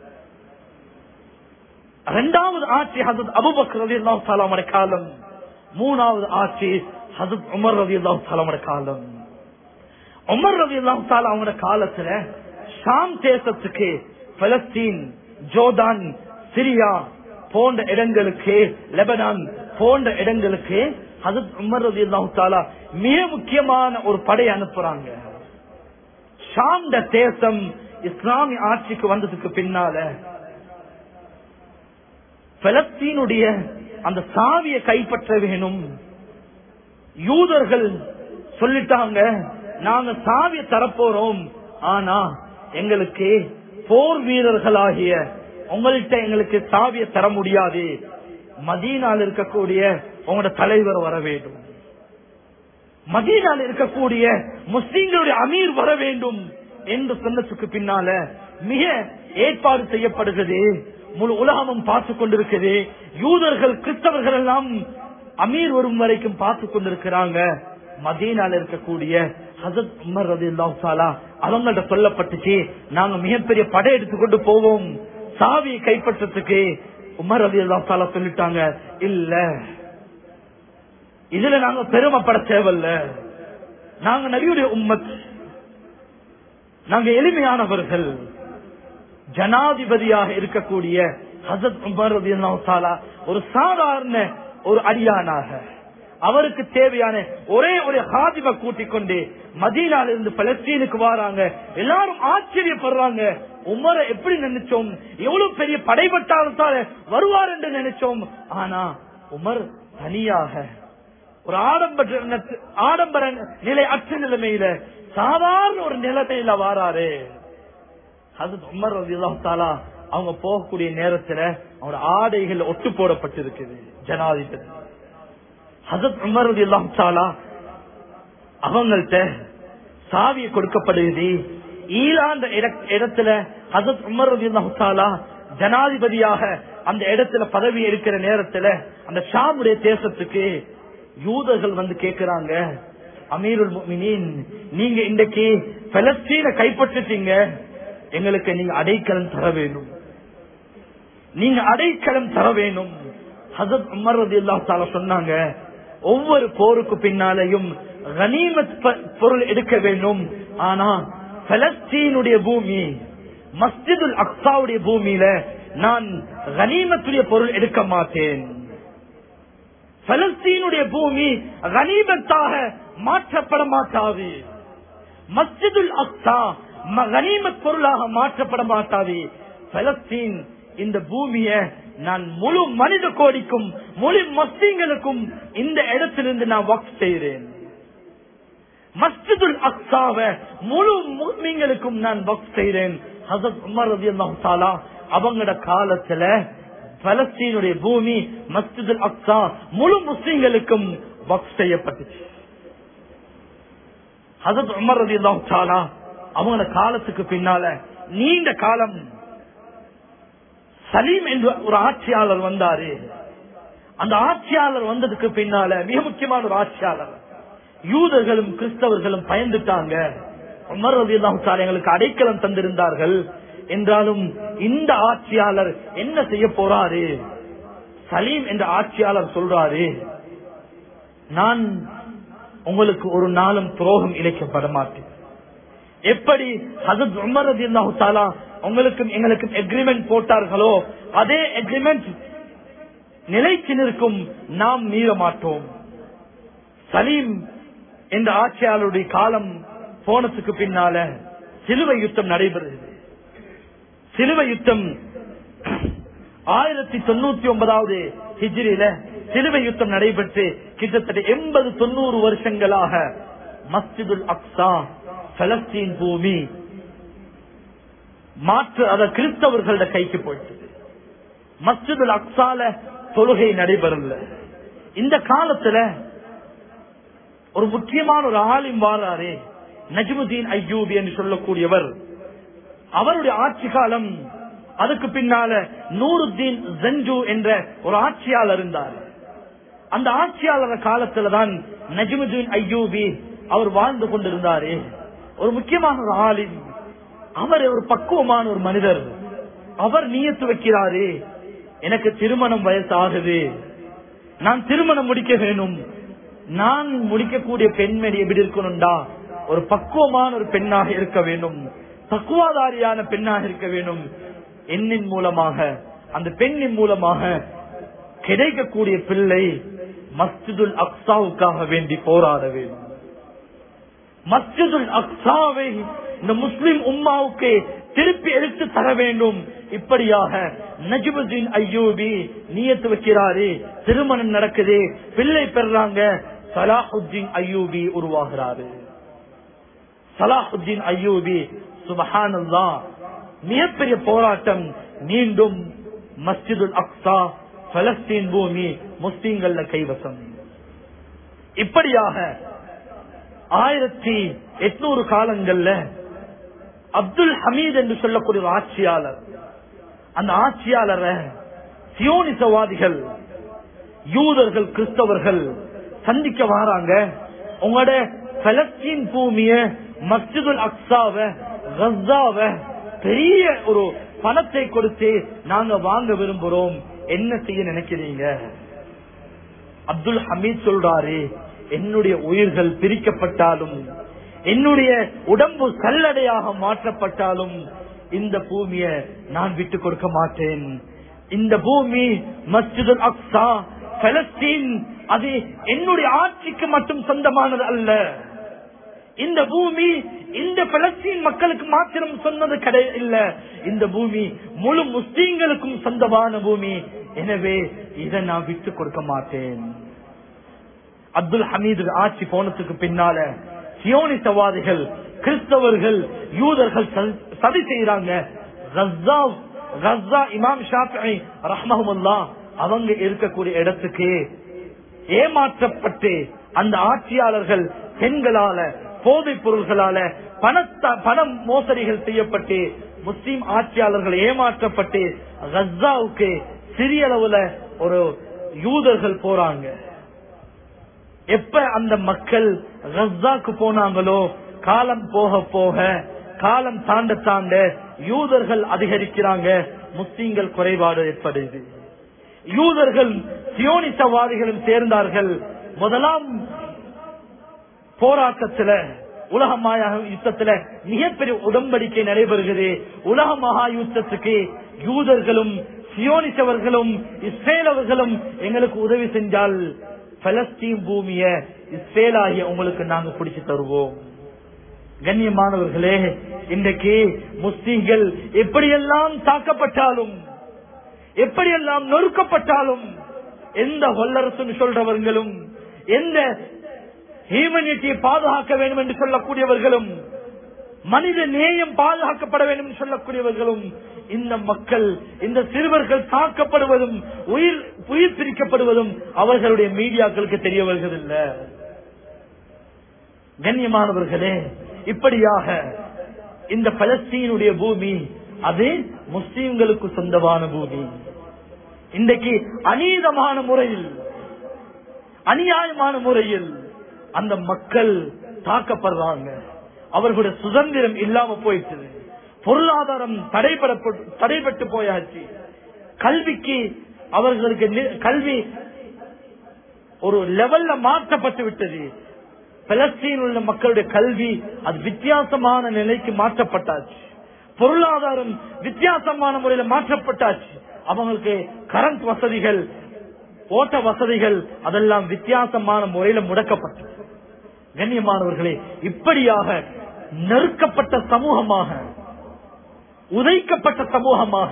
இரண்டாவது ஆட்சி ஹசத் அபுபக்கர் ரதி அல்லாஹ் காலம் மூணாவது ஆட்சி ஹசத் உமர் ரதி அல்லாஹ் காலம் உமர் ரவி அல்லாஹால அவங்க காலத்துல ஷாம் தேசத்துக்கு பலஸ்தீன் ஜோர்டான் சிரியா போன்ற இடங்களுக்கு லெபனான் போன்ற இடங்களுக்கு ஹசத் உமர் ரவி அல்லாஹாலா மிக முக்கியமான ஒரு படை அனுப்புறாங்க ஷாம் தேசம் இஸ்லாமிய ஆட்சிக்கு வந்ததுக்கு பின்னால பலஸ்தீனுடைய அந்த சாவியை கைப்பற்ற வேணும் யூதர்கள் சொல்லிட்டாங்க நாங்க சாவிய தரப்போறோம் ஆனா எங்களுக்கு போர் வீரர்களாகிய உங்கள்கிட்ட எங்களுக்கு சாவிய தர முடியாது மதீனால் இருக்கக்கூடிய உங்களோட தலைவர் வர வேண்டும் மதீனால் இருக்கக்கூடிய முஸ்லீம்களுடைய அமீர் வர வேண்டும் என்று சொன்னதுக்கு பின்னால மிக ஏற்பாடு செய்யப்படுகிறது முழு உலகமும் பார்த்து கொண்டிருக்கிறது யூதர்கள் கிறிஸ்தவர்கள் எல்லாம் அமீர் வரும் வரைக்கும் பார்த்து கொண்டிருக்கிறாங்க மதீனால இருக்கக்கூடிய ஹசத் உமர் ரதி அவங்கள்ட்ட சொல்லப்பட்டுச்சு நாங்க மிகப்பெரிய படை எடுத்துக்கொண்டு போவோம் சாவியை கைப்பற்றத்துக்கு உமர் ரதி தாலா சொல்லிட்டாங்க இல்ல இதுல நாங்க பெருமைப்பட தேவையில்ல நாங்க நபியுடைய உம்மத் நாங்க எளிமையானவர்கள் ஜனாதிபதியாக இருக்கக்கூடிய ஹசத் உமர் ரலியல்லாஹு தஆலா ஒரு சாதாரண ஒரு அடியானாக அவருக்கு தேவையான ஒரே ஒரு ஹாதிப கூட்டிக் கொண்டு மதீனால இருந்து பலஸ்தீனுக்கு வராங்க எல்லாரும் ஆச்சரியப்படுறாங்க உமரை எப்படி நினைச்சோம் எவ்வளவு பெரிய படைபட்டாளத்தால வருவார் என்று நினைச்சோம் ஆனா உமர் தனியாக ஒரு ஆடம்பர ஆடம்பர நிலை அற்ற நிலைமையில சாதாரண ஒரு நிலைமையில வாராரு அது உமர் ரலியல்லாஹு தஆலா அவங்க போகக்கூடிய நேரத்துல அவங்களோட ஆடைகள் ஒட்டு போடப்பட்டிருக்குது ஜனாதிபதி ஹசத் உமர் ரலியல்லாஹு தஆலா அவங்கள்ட்ட சாவியை கொடுக்கப்படுகிறது ஈலாந்த இட- இடத்துல ஹசத் உமர் ரலியல்லாஹு தஆலா ஜனாதிபதியாக அந்த இடத்துல பதவி இருக்கிற நேரத்துல அந்த ஷாமுடைய தேசத்துக்கு யூதர்கள் வந்து கேக்குறாங்க அமீருல் முஃமினீன் நீங்க இன்றைக்கு பலஸ்தீனை கைப்பற்றிட்டீங்க எங்களுக்கு நீங்க அடைக்கலம் தர வேண்டும் நீங்க அடைக்கலம் தர வேண்டும் ஹசத் உமர் ரலியல்லாஹு தஆலா சொன்னாங்க ஒவ்வொரு போருக்கு பின்னாலேயும் கனிமத் ப- பொருள் எடுக்க வேண்டும் ஆனா பலஸ்தீனுடைய பூமி மஸ்ஜிதுல் அக்சாவுடைய பூமியில நான் கனிமத்துடைய பொருள் எடுக்க மாட்டேன் பலஸ்தீனுடைய பூமி கனிமத்தாக மாற்றப்பட மாட்டாது மஸ்ஜிதுல் அக்ஸா ம- கனிமத் பொருளாக மாற்றப்பட மாட்டாது பலஸ்தீன் இந்த பூமிய நான் முழு மனித கோடிக்கும் முழு மஸ்தீங்களுக்கும் இந்த இடத்திலிருந்து நான் வக்ஃப் செய்கிறேன் மஸ்ஜிதுல் அக்ஸாவ முழு முஸ்லிம்களுக்கும் நான் வக்ஃப் செய்கிறேன் ஹசரத் உமர் ரலியல்லாஹு தஆலா அவங்களோட காலத்துல பலஸ்தீனுடைய பூமி மஸ்ஜிதுல் அக்ஸா முழு முஸ்லிம்களுக்கும் வக்ஃப் செய்யப்பட்டுச்சு ஹசரத் உமர் ரலியல்லாஹு தஆலா அவங்களோட காலத்துக்கு பின்னால நீண்ட காலம் சலீம் என்ற ஒரு ஆட்சியாளர் வந்தாரு அந்த ஆட்சியாளர் வந்ததுக்கு பின்னால மிக முக்கியமான ஒரு ஆட்சியாளர் யூதர்களும் கிறிஸ்தவர்களும் பயந்துட்டாங்க உமர் ரலியல்லாஹு தஆலா எங்களுக்கு அடைக்கலம் தந்திருந்தார்கள் என்றாலும் இந்த ஆட்சியாளர் என்ன செய்ய போறாரு சலீம் என்ற ஆட்சியாளர் சொல்றாரு நான் உங்களுக்கு ஒரு நாளும் துரோகம் இழைக்கப்பட மாட்டேன் எப்படி ஹசத் உமர் ரலியல்லாஹு தஆலா உங்களுக்கும் எங்களுக்கும் எக்ரிமெண்ட் போட்டார்களோ அதே எக்ரிமெண்ட் நிலைத்து நிற்கும் நாம் மீற மாட்டோம் சலீம் என்ற ஆட்சியாளருடைய காலம் போனதுக்கு பின்னால சிலுவை யுத்தம் நடைபெறுகிறது சிலுவை யுத்தம் ஆயிரத்தி தொண்ணூத்தி ஒன்பதாவது ஹிஜ்ரியில சிலுவை யுத்தம் நடைபெற்று கிட்டத்தட்ட எண்பது தொண்ணூறு வருஷங்களாக மஸ்ஜிதுல் அக்ஸா பலஸ்தீன் பூமி மாற்று அத கிறிஸ்தவர்களோட கைக்கு போயிட்டு மஸ்ஜிதுல் அக்ஸால தொழுகை நடைபெறல இந்த காலத்துல ஒரு முக்கியமான ஒரு ஆலிம் வாராரே நஜ்முதீன் ஐயூபி என்று சொல்லக்கூடியவர் அவருடைய ஆட்சி காலம் அதுக்கு பின்னால நூருத்தீன் ஜஞ்சு என்ற ஒரு ஆட்சியாளர் இருந்தார் அந்த ஆட்சியாளர் காலத்துலதான் நஜ்முதீன் ஐயூபி அவர் வாழ்ந்து கொண்டிருந்தாரு ஒரு முக்கியமான ஒரு ஆலிம் அவர் ஒரு பக்குவமான ஒரு மனிதர் அவர் நியத்து வைக்கிறாரு எனக்கு திருமணம் வயசு ஆகுது நான் திருமணம் முடிக்க வேணும் நான் முடிக்கக்கூடிய பெண்மணி எப்படி இருக்கணும்டா ஒரு பக்குவமான ஒரு பெண்ணாக இருக்க வேண்டும் தக்குவாதாரியான பெண்ணாக இருக்க வேண்டும் எண்ணின் மூலமாக அந்த பெண்ணின் மூலமாக கிடைக்கக்கூடிய பிள்ளை மஸ்ஜிதுல் அக்ஸாவுக்காக வேண்டி போராட வேண்டும் மஸ்ஜிதுல் அக்ஸாவை இந்த முஸ்லிம் உம்மாவுக்கு திருப்பி எடுத்து தர வேண்டும் இப்படியாக நஜிபுதீன் ஐயூபி நியத்து வைக்கிறாரு திருமணம் நடக்குது பிள்ளை பெறாங்க சலாஹுத்தீன் ஐயூபி உருவாகிறாரு சலாஹுத்தீன் ஐயூபி சுபஹானல்லா மிகப்பெரிய போராட்டம் மீண்டும் மஸ்ஜிதுல் அக்ஸா பலஸ்தீன் பூமி முஸ்லீம்கள கைவசம் இப்படியாக ஆயிரத்தி எட்நூறு காலங்கள்ல அப்துல் ஹமீத் என்று சொல்லக்கூடிய ஒரு ஆட்சியாளர் அந்த ஆட்சியாளரை சியோனிசவாதிகள் யூதர்கள் கிறிஸ்தவர்கள் சந்திக்க வராங்க உங்களோட பலஸ்தீன் பூமிய மஸ்ஜிதுல் அக்ஸாவ கஸாவ பெரிய ஒரு பணத்தை கொடுத்து நாங்க வாங்க விரும்புறோம் என்ன செய்ய நினைக்கிறீங்க அப்துல் ஹமீத் சொல்றாரு என்னுடைய உயிர்கள் பிரிக்கப்பட்டாலும் என்னுடைய உடம்பு கல்லடையாக மாற்றப்பட்டாலும் இந்த பூமிய நான் விட்டு கொடுக்க மாட்டேன் இந்த பூமி மஸ்ஜிதுல் அக்ஸா பலஸ்தீன் அது என்னுடைய ஆட்சிக்கு மட்டும் சொந்தமானது அல்ல இந்த பூமி இந்த பலஸ்தீன் மக்களுக்கு மாத்திரம் சொன்னது கிடை இல்ல இந்த பூமி முழு முஸ்லீம்களுக்கும் சொந்தமான பூமி எனவே இதை நான் விட்டு கொடுக்க மாட்டேன் அப்துல் ஹமீது ஆட்சி போனதுக்கு பின்னால சியோனிசவாதிகள் கிறிஸ்தவர்கள் யூதர்கள் சதி- சதி செய்யறாங்க கஸ்ஸா கஸ்ஸா இமாம் ஷாஃபி ரஹ்மஹமுல்லா அவங்க இருக்கக்கூடிய இடத்துக்கு ஏமாற்றப்பட்டு அந்த ஆட்சியாளர்கள் பெண்களால போதைப் பொருள்களால பணத்த பணம் மோசடிகள் செய்யப்பட்டு முஸ்லிம் ஆட்சியாளர்கள் ஏமாற்றப்பட்டு கஸ்ஸாவுக்கு சிறிய அளவுல ஒரு யூதர்கள் போறாங்க எப்ப அந்த மக்கள் கஸ்ஸாக்கு போனாங்களோ காலம் போக போக காலம் தாண்ட தாண்ட யூதர்கள் அதிகரிக்கிறாங்க முஸ்லிம்கள் குறைபாடு ஏற்படுது யூதர்கள் சியோனிசவாதிகளும் சேர்ந்தார்கள் முதலாம் போராட்டத்துல உலக மகா யுத்தத்துல மிகப்பெரிய உடன்படிக்கை நடைபெறுகிறது உலக மகா யுத்தத்துக்கு யூதர்களும் சியோனிசவர்களும் இஸ்ரேலவர்களும் எங்களுக்கு உதவி செஞ்சால் பலஸ்தீன் பூமிய இஸ்ரேலாகிய உங்களுக்கு நாங்க பிடிச்சு தருவோம் கண்ணியமானவர்களே இன்றைக்கு முஸ்லீம்கள் எப்படியெல்லாம் தாக்கப்பட்டாலும் எப்படியெல்லாம் நொறுக்கப்பட்டாலும் எந்த வல்லரசுன்னு சொல்றவர்களும் எந்த ஹியூமனிட்டியை பாதுகாக்க வேண்டும் என்று சொல்லக்கூடியவர்களும் மனித நேயம் பாதுகாக்கப்பட வேண்டும் என்று சொல்லக்கூடியவர்களும் இந்த மக்கள் இந்த சிறுவர்கள் தாக்கப்படுவதும் உயிர் உயிர் பிரிக்கப்படுவதும் அவர்களுடைய மீடியாக்களுக்கு தெரிய வருவதில்லை கண்ணியமானவர்களே இப்படியாக இந்த பலஸ்தீனுடைய பூமி அது முஸ்லீம்களுக்கு சொந்தமான பூமி இன்றைக்கு அநீதமான முறையில் அநியாயமான முறையில் அந்த மக்கள் தாக்கப்படுறாங்க அவர்களுடைய சுதந்திரம் இல்லாம போயிட்டு பொருளாதாரம் தடைபட தடைபட்டு போயாச்சு கல்விக்கு அவர்களுக்கு நி- கல்வி ஒரு லெவல்ல மாற்றப்பட்டு விட்டது பலஸ்தீன் உள்ள மக்களுடைய கல்வி அது வித்தியாசமான நிலைக்கு மாற்றப்பட்டாச்சு பொருளாதாரம் வித்தியாசமான முறையில மாற்றப்பட்டாச்சு அவங்களுக்கு கரண்ட் வசதிகள் ஓட்ட வசதிகள் அதெல்லாம் வித்தியாசமான முறையில முடக்கப்பட்டது கண்ணியமானவர்களே இப்படியாக நெருக்கப்பட்ட சமூகமாக உதைக்கப்பட்ட சமூகமாக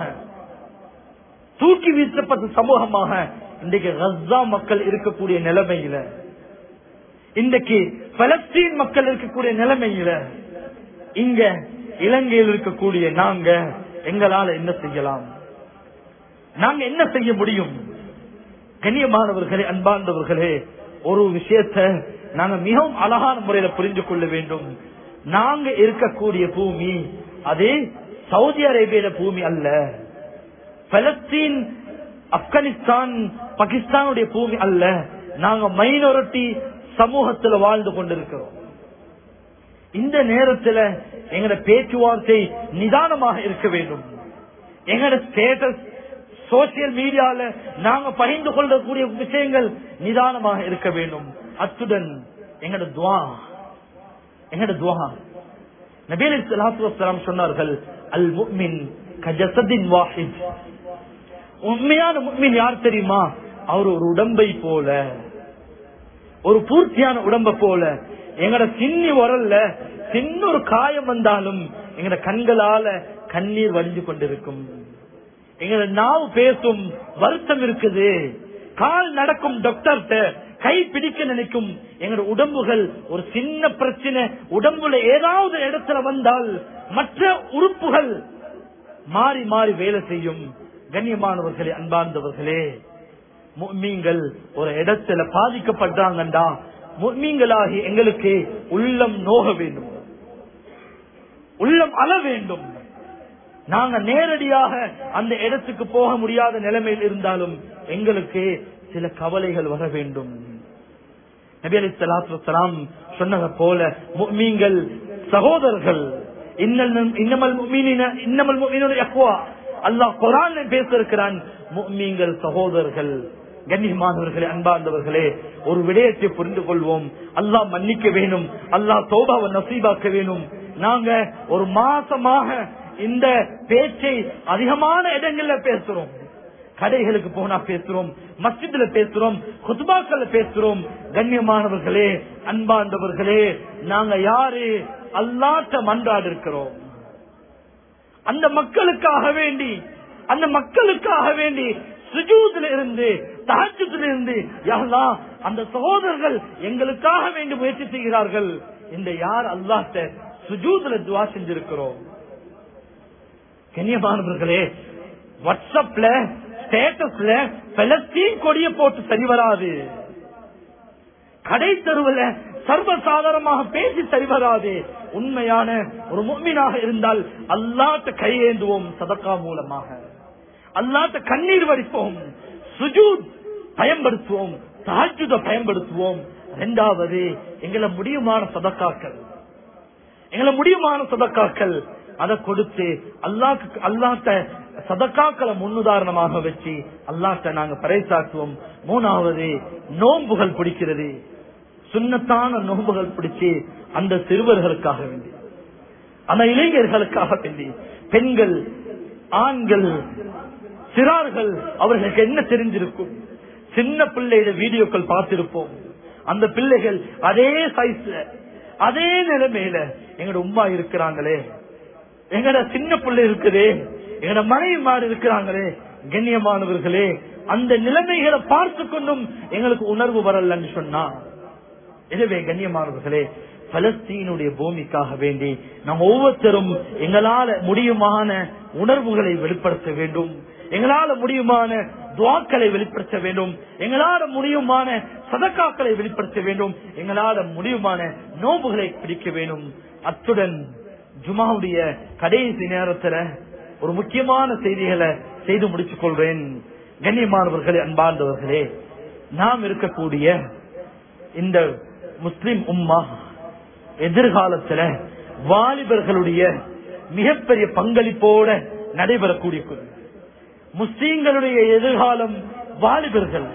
தூக்கி வீசப்பட்ட சமூகமாக இன்றைக்கு கஸ்ஸா மக்கள் இருக்கக்கூடிய நிலைமையில இன்றைக்கு பலஸ்தீன் மக்கள் இருக்கக்கூடிய நிலைமையில இங்க இலங்கையில் இருக்கக்கூடிய நாங்க எங்களால என்ன செய்யலாம் நாங்க என்ன செய்ய முடியும் கண்ணியமானவர்களே அன்பார்ந்தவர்களே ஒரு விஷயத்த நாங்க மிகவும் அழகான முறையில புரிந்து கொள்ள வேண்டும் நாங்க இருக்கக்கூடிய பூமி அது சவுதி அரேபிய பூமி அல்ல பலஸ்தீன் ஆப்கானிஸ்தான் பாகிஸ்தானுடைய பூமி அல்ல நாங்க மைனாரிட்டி சமூகத்துல வாழ்ந்து கொண்டிருக்கிறோம் இந்த நேரத்துல எங்கட பேச்சுவார்த்தை நிதானமாக இருக்க வேண்டும் எங்கட ஸ்டேட்டஸ் சோசியல் மீடியால நாங்க பகிர்ந்து கொள்ளக்கூடிய விஷயங்கள் நிதானமாக இருக்க வேண்டும் அத்துடன் எங்கட துவா எங்கட துவா நபீல் சலாத்து வசலாம் சொன்னார்கள் அல் முக்மின் கஜசதின் வாஹித் உண்மையான முக்மின் யார் தெரியுமா அவர் ஒரு உடம்பை போல ஒரு பூர்த்தியான உடம்ப போல எங்கட சின்னி உரல்ல சின்ன ஒரு காயம் வந்தாலும் எங்கட கண்களால கண்ணீர் வடிஞ்சு கொண்டிருக்கும் எங்கட நாவு பேசும் வருத்தம் இருக்குது கால் நடக்கும் டாக்டர்கிட்ட கை பிடிக்க நினைக்கும் எங்கட உடம்புகள் ஒரு சின்ன பிரச்சனை உடம்புல ஏதாவது இடத்துல வந்தால் மற்ற உறுப்புகள் மாறி மாறி வேலை செய்யும் கண்ணியமானவர்களே அன்பார்ந்தவர்களே முக்மீன்கள் ஒரு இடத்துல பாதிக்கப்படுறாங்கண்டா முக்மீன்களாகி எங்களுக்கு உள்ளம் நோக வேண்டும் உள்ளம் அழ வேண்டும் நாங்க நேரடியாக அந்த இடத்துக்கு போக முடியாத நிலைமையில் இருந்தாலும் எங்களுக்கு சில கவலைகள் வர வேண்டும் நபி அலி சலாத்து சொன்னதை போல முஃமின்கள் சகோதரர்கள் இன்னல் இன்னமல் முஃமினீன இன்னமல் முஃமினூன இஹ்வா அல்லாஹ் குர்ஆன்ல பேசியிருக்கிறான் முஃமின்கள் சகோதரர்கள் கண்ணியமானவர்களே அன்பார்ந்தவர்களே ஒரு விடயத்தை புரிந்து கொள்வோம் அல்லாஹ் மன்னிக்க வேணும் அல்லாஹ் தௌபாவை நசீபாக்க வேணும் நாங்க ஒரு மாசமாக இந்த பேச்சை அதிகமான இடங்கள்ல பேசுறோம் கடைகளுக்கு போனா பேசுறோம் மஸ்ஜித்ல பேசுறோம் குதுபாக்கள்ல பேசுறோம் கண்ணியமானவர்களே அன்பாண்டவர்களே நாங்க யாரு அல்லாட்ட மன்றாடு இருக்கிறோம் அந்த மக்களுக்காக வேண்டி அந்த மக்களுக்காக வேண்டி சுஜூதுல இருந்து தஹஜுதுல இருந்து யாரெல்லாம் அந்த சகோதரர்கள் எங்களுக்காக வேண்டி முயற்சி செய்கிறார்கள் இந்த யார் அல்லாட்ட சுஜூதுல துவா செஞ்சிருக்கிறோம் கண்ணியமானவர்களே வாட்ஸ்அப்ல ஸ்டேட்டஸ்ல பலஸ்தீன் கொடிய போட்டு சரி வராது கடை தெருவில் சர்வசாதாரணமாக பேசி சரி வராது உண்மையான ஒரு முக்மீனாக இருந்தால் அல்லாட்ட கையேந்துவோம் சதக்கா மூலமாக அல்லாட்ட கண்ணீர் வடிப்போம் சுஜூத் பயன்படுத்துவோம் தாஜுத பயன்படுத்துவோம் இரண்டாவது எங்களை முடியுமான சதக்காக்கள் எங்களை முடியுமான சதக்காக்கள் அதை கொடுத்து அல்லாக்கு அல்லாட்ட சதக்காக்களை முன்னுதாரணமாக வச்சு அல்லாட்ட நாங்க பறைசாற்றுவோம் மூணாவது நோன்புகள் பிடிக்கிறது சுண்ணத்தான நோன்புகள் பிடிச்சு அந்த சிறுவர்களுக்காக வேண்டி அந்த இளைஞர்களுக்காக வேண்டி பெண்கள் ஆண்கள் சிறார்கள் அவர்களுக்கு என்ன தெரிஞ்சிருக்கும் சின்ன பிள்ளையோட வீடியோக்கள் பார்த்திருப்போம் அந்த பிள்ளைகள் அதே சைஸ்ல அதே நிலைமையில எங்கட உமா இருக்கிறாங்களே எங்கட சின்ன பிள்ளை இருக்குதே எங்கட மனைவி மாறு இருக்கிறாங்களே கண்ணியமானவர்களே அந்த நிலைமைகளை பார்த்து கொண்டும் எங்களுக்கு உணர்வு வரலன்னு சொன்னா எனவே கண்ணியமானவர்களே பலஸ்தீனுடைய பூமிக்காக வேண்டி நாம் ஒவ்வொருத்தரும் எங்களால முடியுமான உணர்வுகளை வெளிப்படுத்த வேண்டும் எங்களால முடியுமான துவாக்களை வெளிப்படுத்த வேண்டும் எங்களால முடியுமான சதக்காக்களை வெளிப்படுத்த வேண்டும் எங்களால முடியுமான நோம்புகளை பிடிக்க வேண்டும் அத்துடன் ஜுமாவுடைய கடைசி நேரத்துல ஒரு முக்கியமான செய்திகளை செய்து முடித்துக் கொள்வேன் கண்ணியமானவர்களே அன்பார்ந்தவர்களே நாம் இருக்கக்கூடிய இந்த முஸ்லிம் உம்மா எதிர்காலத்துல வாலிபர்களுடைய மிகப்பெரிய பங்களிப்போட நடைபெறக்கூடிய கொள்கை. முஸ்லீம்களுடைய எதிர்காலம் வாலிபர்கள்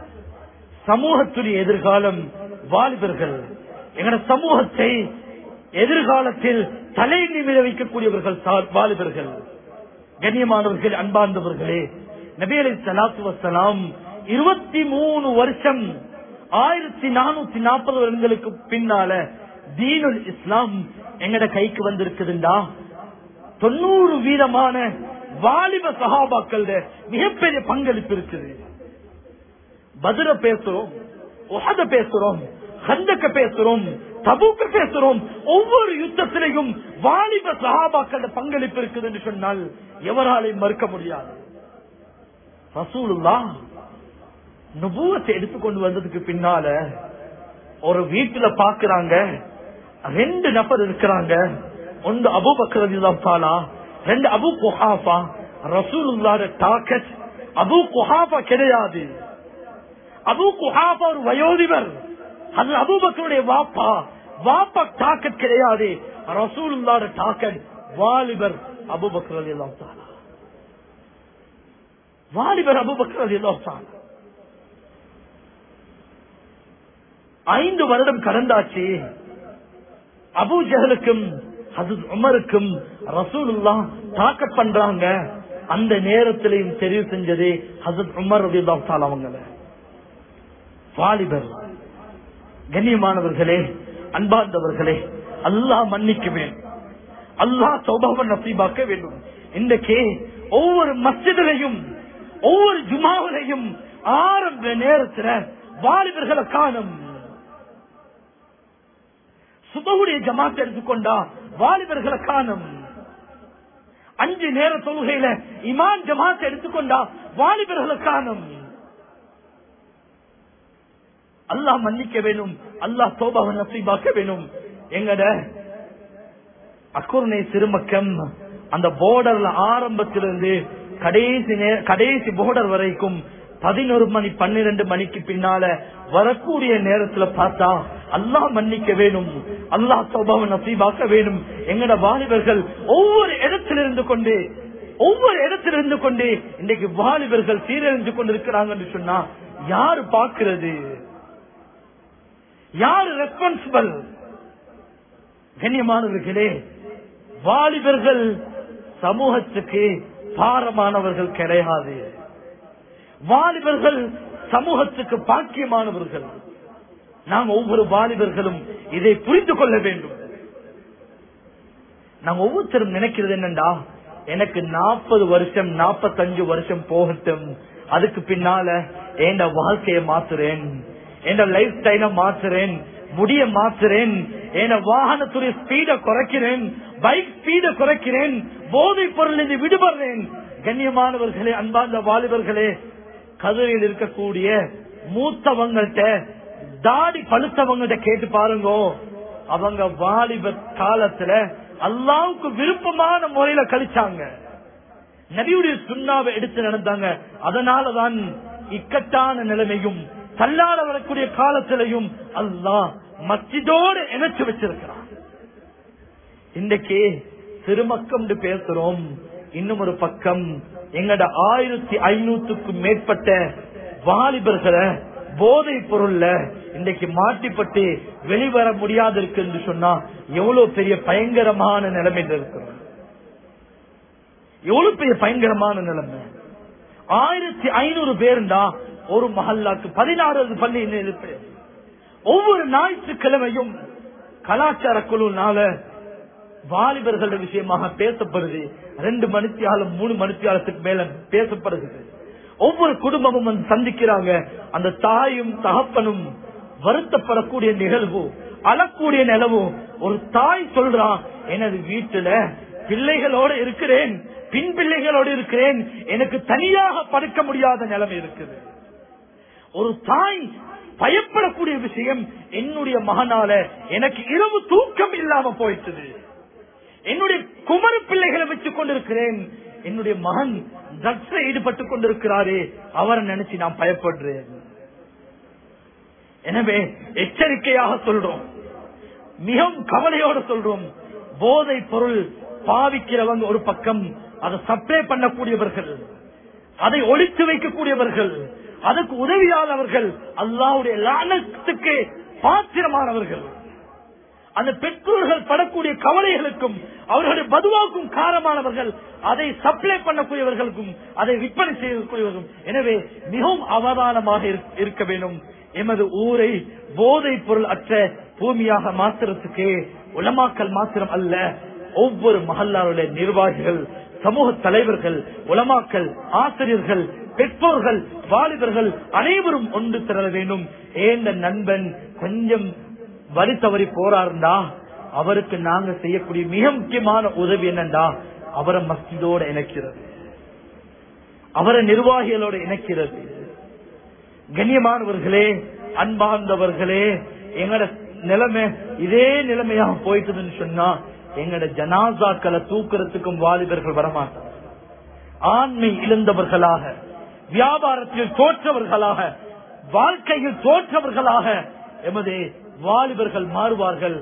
சமூகத்துடைய எதிர்காலம் வாலிபர்கள் எங்கட சமூகத்தை எதிர்காலத்தில் தலை நிமிர வைக்கக்கூடியவர்கள் சா- வாலிபர்கள் கண்ணியமானவர்கள் அன்பார்ந்தவர்களே நபி அலி சலாத்து வசலாம் இருபத்தி மூணு வருஷம் ஆயிரத்தி நானூத்தி நாற்பது வருடங்களுக்கு பின்னால தீனுல் இஸ்லாம் எங்கட கைக்கு வந்திருக்குதுண்டா தொண்ணூறு வீதமான வாலிப சகாபாக்கள் மிகப்பெரிய பங்களிப்பு இருக்குது பதிர பேசுறோம் உஹத பேசுறோம் ஹந்தக்க பேசுறோம் தபூக்க பேசுறோம் ஒவ்வொரு யுத்தத்திலையும் வாலிப சகாபாக்கள பங்களிப்பு இருக்குது என்று சொன்னால் எவராலையும் மறுக்க முடியாது ரசூலுல்லா நுபுவத்தை எடுத்துக்கொண்டு வந்ததுக்கு பின்னால ஒரு வீட்டுல பாக்குறாங்க ரெண்டு நபர் இருக்கிறாங்க ஒன்று அபு பக்ரதிலா ரெண்டு அபு குஹாஃபா ரசூலுல்லாட டாக்கெட் அபு குஹாஃபா கிடையாது அபு குஹாஃபா ஒரு வயோதிபர் அது அபூபக்கருடைய வாப்பா வாப்பா டாக்கெட் கிடையாது ரசூலுல்லாட டாக்கெட் வாலிபர் அபுபக்கர் அலி வாலிபர் அபுபக்கர் அலி ஐந்து வருடம் கடந்தாச்சு அபு ஜஹலுக்கும் ஹசத் உமருக்கும் ரசூலுல்லா தாக்கட் பண்றாங்க அந்த நேரத்திலையும் தெரிவு செஞ்சது ஹசத் உமர் ரபி அவங்கள வாலிபர் கண்ணியமானவர்களே அன்பார்ந்தவர்களே அல்லாஹ் மன்னிக்க வேண்டும் அல்லாஹ் சௌபாவ நசீபாக்க வேண்டும் இன்றைக்கு ஒவ்வொரு மஸ்ஜிதிலையும் ஒவ்வொரு ஜுமாவிலையும் ஆரம்ப நேரத்துல வாலிபர்களை காணும் சுபகுடைய ஜமாத் எடுத்துக்கொண்டா வாலிபர்களை காணும் அஞ்சு நேர தொழுகையில இமான் ஜமாத் எடுத்துக்கொண்டா வாலிபர்களை காணும் அல்லாஹ் மன்னிக்க வேணும் அல்லாஹ் சோபாவை நசீபாக்க வேணும் எங்கட அக்குர்ணை சிறுமக்கம் அந்த போர்டர்ல ஆரம்பத்திலிருந்து கடைசி நே- கடைசி போர்டர் வரைக்கும் பதினோரு மணி பன்னிரண்டு மணிக்கு பின்னால வரக்கூடிய நேரத்துல பார்த்தா அல்லாஹ் மன்னிக்க வேணும் அல்லாஹ் சௌபாவ நசீபாக்க வேணும் எங்கட வாலிபர்கள் ஒவ்வொரு இடத்துல இருந்து கொண்டு ஒவ்வொரு இடத்துல இருந்து கொண்டு இன்னைக்கு வாலிபர்கள் சீரழிந்து கொண்டிருக்கிறாங்கன்னு சொன்னா யாரு பாக்குறது யாரு ரெஸ்பான்சிபிள் கண்ணியமானவர்களே வாலிபர்கள் சமூகத்துக்கு பாரமானவர்கள் கிடையாது வாலிபர்கள் சமூகத்துக்கு பாக்கியமானவர்கள் நாம் ஒவ்வொரு வாலிபர்களும் இதை புரிந்து கொள்ள வேண்டும் நாம் ஒவ்வொருத்தரும் நினைக்கிறது என்னண்டா எனக்கு நாற்பது வருஷம் நாற்பத்தஞ்சு வருஷம் போகட்டும் அதுக்கு பின்னால என் வாழ்க்கையை மாத்துறேன் என் லைஃப் ஸ்டைல மாத்துறேன் முடிய மாத்துறேன் என் வாகனத்துடைய ஸ்பீட குறைக்கிறேன் பைக் ஸ்பீட குறைக்கிறேன் போதைப் பொருள் விடுபடுறேன் கண்ணியமானவர்களே அன்பார்ந்த வாலிபர்களே கதிரையில் இருக்கக்கூடிய மூத்தவங்கள்ட்ட தாடி பழுத்தவங்கள்ட்ட கேட்டு பாருங்க அவங்க வாலிப காலத்துல அல்லாவுக்கு விருப்பமான முறையில கழிச்சாங்க நபியுடைய சுண்ணாவை எடுத்து நடந்தாங்க அதனாலதான் இக்கட்டான நிலைமையும் தள்ளாட வரக்கூடிய காலத்திலையும் அல்லாஹ் மஸ்ஜிதோடு இணைச்சு வச்சிருக்கிறான் இன்றைக்கு திருமக்கம் பேசுறோம் இன்னும் ஒரு பக்கம் எங்கட ஆயிரத்தி ஐநூத்துக்கும் மேற்பட்ட வாலிபர்களை போதை பொருள்ல இன்றைக்கு மாட்டிப்பட்டு வெளிவர முடியாது இருக்கு என்று சொன்னா எவ்வளவு பெரிய பயங்கரமான நிலைமையில் இருக்கிறோம் எவ்வளவு பெரிய பயங்கரமான நிலைமை ஆயிரத்தி ஐநூறு பேருண்டா ஒரு மஹல்லாக்கு பதினாறாவது பள்ளி இருப்பு ஒவ்வொரு ஞாயிற்றுக்கிழமையும் கலாச்சார குழுனால வாலிபர்கள் விஷயமாக பேசப்படுது ரெண்டு மணித்தியாலம் மூணு மணித்தியாலத்துக்கு மேல பேசப்படுகிறது ஒவ்வொரு குடும்பமும் வந்து சந்திக்கிறாங்க அந்த தாயும் தகப்பனும் வருத்தப்படக்கூடிய நிகழ்வு அழக்கூடிய நிலவு ஒரு தாய் சொல்றான் எனது வீட்டுல பிள்ளைகளோடு இருக்கிறேன் பின் பிள்ளைகளோடு இருக்கிறேன் எனக்கு தனியாக படுக்க முடியாத நிலைமை இருக்குது ஒரு தாய் பயப்படக்கூடிய விஷயம் என்னுடைய மகனால எனக்கு இரவு தூக்கம் இல்லாம போயிட்டது என்னுடைய குமர பிள்ளைகளை வச்சுக் கொண்டிருக்கிறேன் என்னுடைய மகன் ட்ரக்ஸ்ல ஈடுபட்டுக் கொண்டிருக்கிறாரே அவரை நினைச்சு நான் பயப்படுறேன் எனவே எச்சரிக்கையாக சொல்றோம் மிகவும் கவலையோடு சொல்றோம் போதை பொருள் பாவிக்கிறவங்க ஒரு பக்கம் அதை சப்ளை பண்ணக்கூடியவர்கள் அதை ஒழித்து வைக்கக்கூடியவர்கள் அதுக்கு உதவியாளர்கள் அல்லாவுடைய லானத்துக்கு பாத்திரமானவர்கள் அந்த பெற்றோர்கள் படக்கூடிய கவலைகளுக்கும் அவர்களுடைய பதுவாக்கும் காரணமானவர்கள் அதை சப்ளை பண்ணக்கூடியவர்களுக்கும் அதை விற்பனை செய்யக்கூடியவர்களும் எனவே மிகவும் அவதானமாக இருக்க வேண்டும் எமது ஊரை போதைப் பொருள் அற்ற பூமியாக மாத்திரத்துக்கு உலமாக்கல் மாத்திரம் அல்ல ஒவ்வொரு மகல்லாருடைய நிர்வாகிகள் சமூக தலைவர்கள் உலமாக்கல் ஆசிரியர்கள் பெற்றோர்கள் வாலிபர்கள் அனைவரும் ஒன்று திரள வேண்டும் ஏந்த நண்பன் கொஞ்சம் வரி தவறி போறாருண்டா அவருக்கு நாங்க செய்யக்கூடிய மிக முக்கியமான உதவி என்னண்டா அவரை மஸ்ஜிதோட இணைக்கிறது அவரை நிர்வாகிகளோட இணைக்கிறது கண்ணியமானவர்களே அன்பார்ந்தவர்களே எங்கட நிலைமை இதே நிலைமையாக போயிட்டதுன்னு சொன்னா எங்கட ஜனாசாக்களை தூக்குறதுக்கும் வாலிபர்கள் வரமாட்டார் ஆண்மை இழந்தவர்களாக வியாபாரத்தில் தோற்றவர்களாக வாழ்க்கையில் தோற்றவர்களாக எமது வாலிபர்கள் மாறுவார்கள்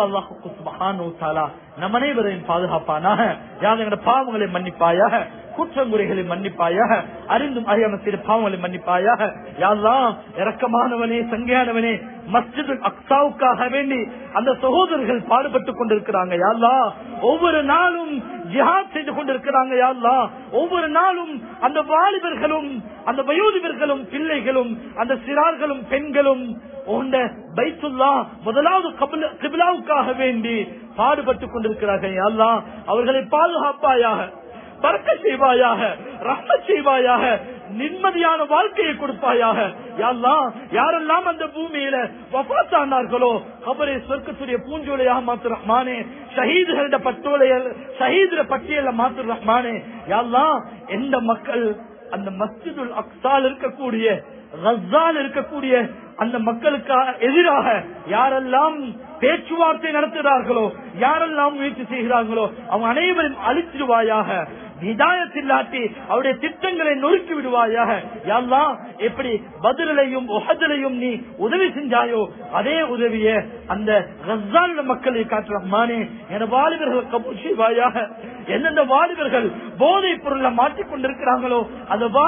நம் அனைவரையும் பாதுகாப்பானாக யார் எங்களோட பாவங்களை மன்னிப்பாயாக குற்றங்குறைகளை மன்னிப்பாயாக அறிந்தும் அறியாம செய்த பாவங்களை மன்னிப்பாயாக யாரெல்லாம் இறக்கமானவனே சங்கையானவனே மஸ்ஜிது அக்சாவுக்காக வேண்டி அந்த சகோதரர்கள் பாடுபட்டுக் கொண்டிருக்கிறாங்க யாழ்லா ஒவ்வொரு நாளும் ஜிஹாத் செய்து கொண்டிருக்கிறாங்க யாழ்லா ஒவ்வொரு நாளும் அந்த வாலிபர்களும் அந்த வயோதிபர்களும் பிள்ளைகளும் அந்த சிறார்களும் பெண்களும் உண்ட பைத்துல்லா முதலாவது கிபிலாவுக்காக வேண்டி பாடுபட்டுக் கொண்டிருக்கிறார்கள் யாழ்லா அவர்களை பாதுகாப்பாயாக பறக்க செய்வாயாக ரஹ்ம செய்வாயாக நிம்மதியான வாழ்க்கையை கொடுப்பாயாக யாரெல்லாம் யாரெல்லாம் அந்த பூமியில வபாத்தானார்களோ அவரை சொர்க்கத்துடைய பூஞ்சோலையாக மாத்து ரஹ்மானே ஷஹீதுகளிட பட்டோலைய ஷஹீதுல பட்டியல மாத்து ரஹ்மானே யாரெல்லாம் எந்த மக்கள் அந்த மஸ்ஜிதுல் அக்சால் இருக்கக்கூடிய ரஸ்ஸால் இருக்கக்கூடிய அந்த மக்களுக்கு எதிராக யாரெல்லாம் பேச்சுவார்த்தை நடத்துகிறார்களோ யாரெல்லாம் முயற்சி செய்கிறார்களோ அவங்க அனைவரும் அழிச்சிடுவாயாக ஹிதாயத்தில்லாட்டி அவருடைய திட்டங்களை நொறுக்கி விடுவாயாக யாழ்லாம் எப்படி பதிலையும் உகதிலையும் நீ உதவி செஞ்சாயோ அதே உதவிய அந்த ரஸ்ஸான் மக்களை காட்டுறமானே என வாலிபர்கள் கபூல் செய்வாயாக எந்தெந்த வாலிபர்கள் போதைப் பொருளை மாட்டிக் கொண்டிருக்கிறாங்களோ அந்த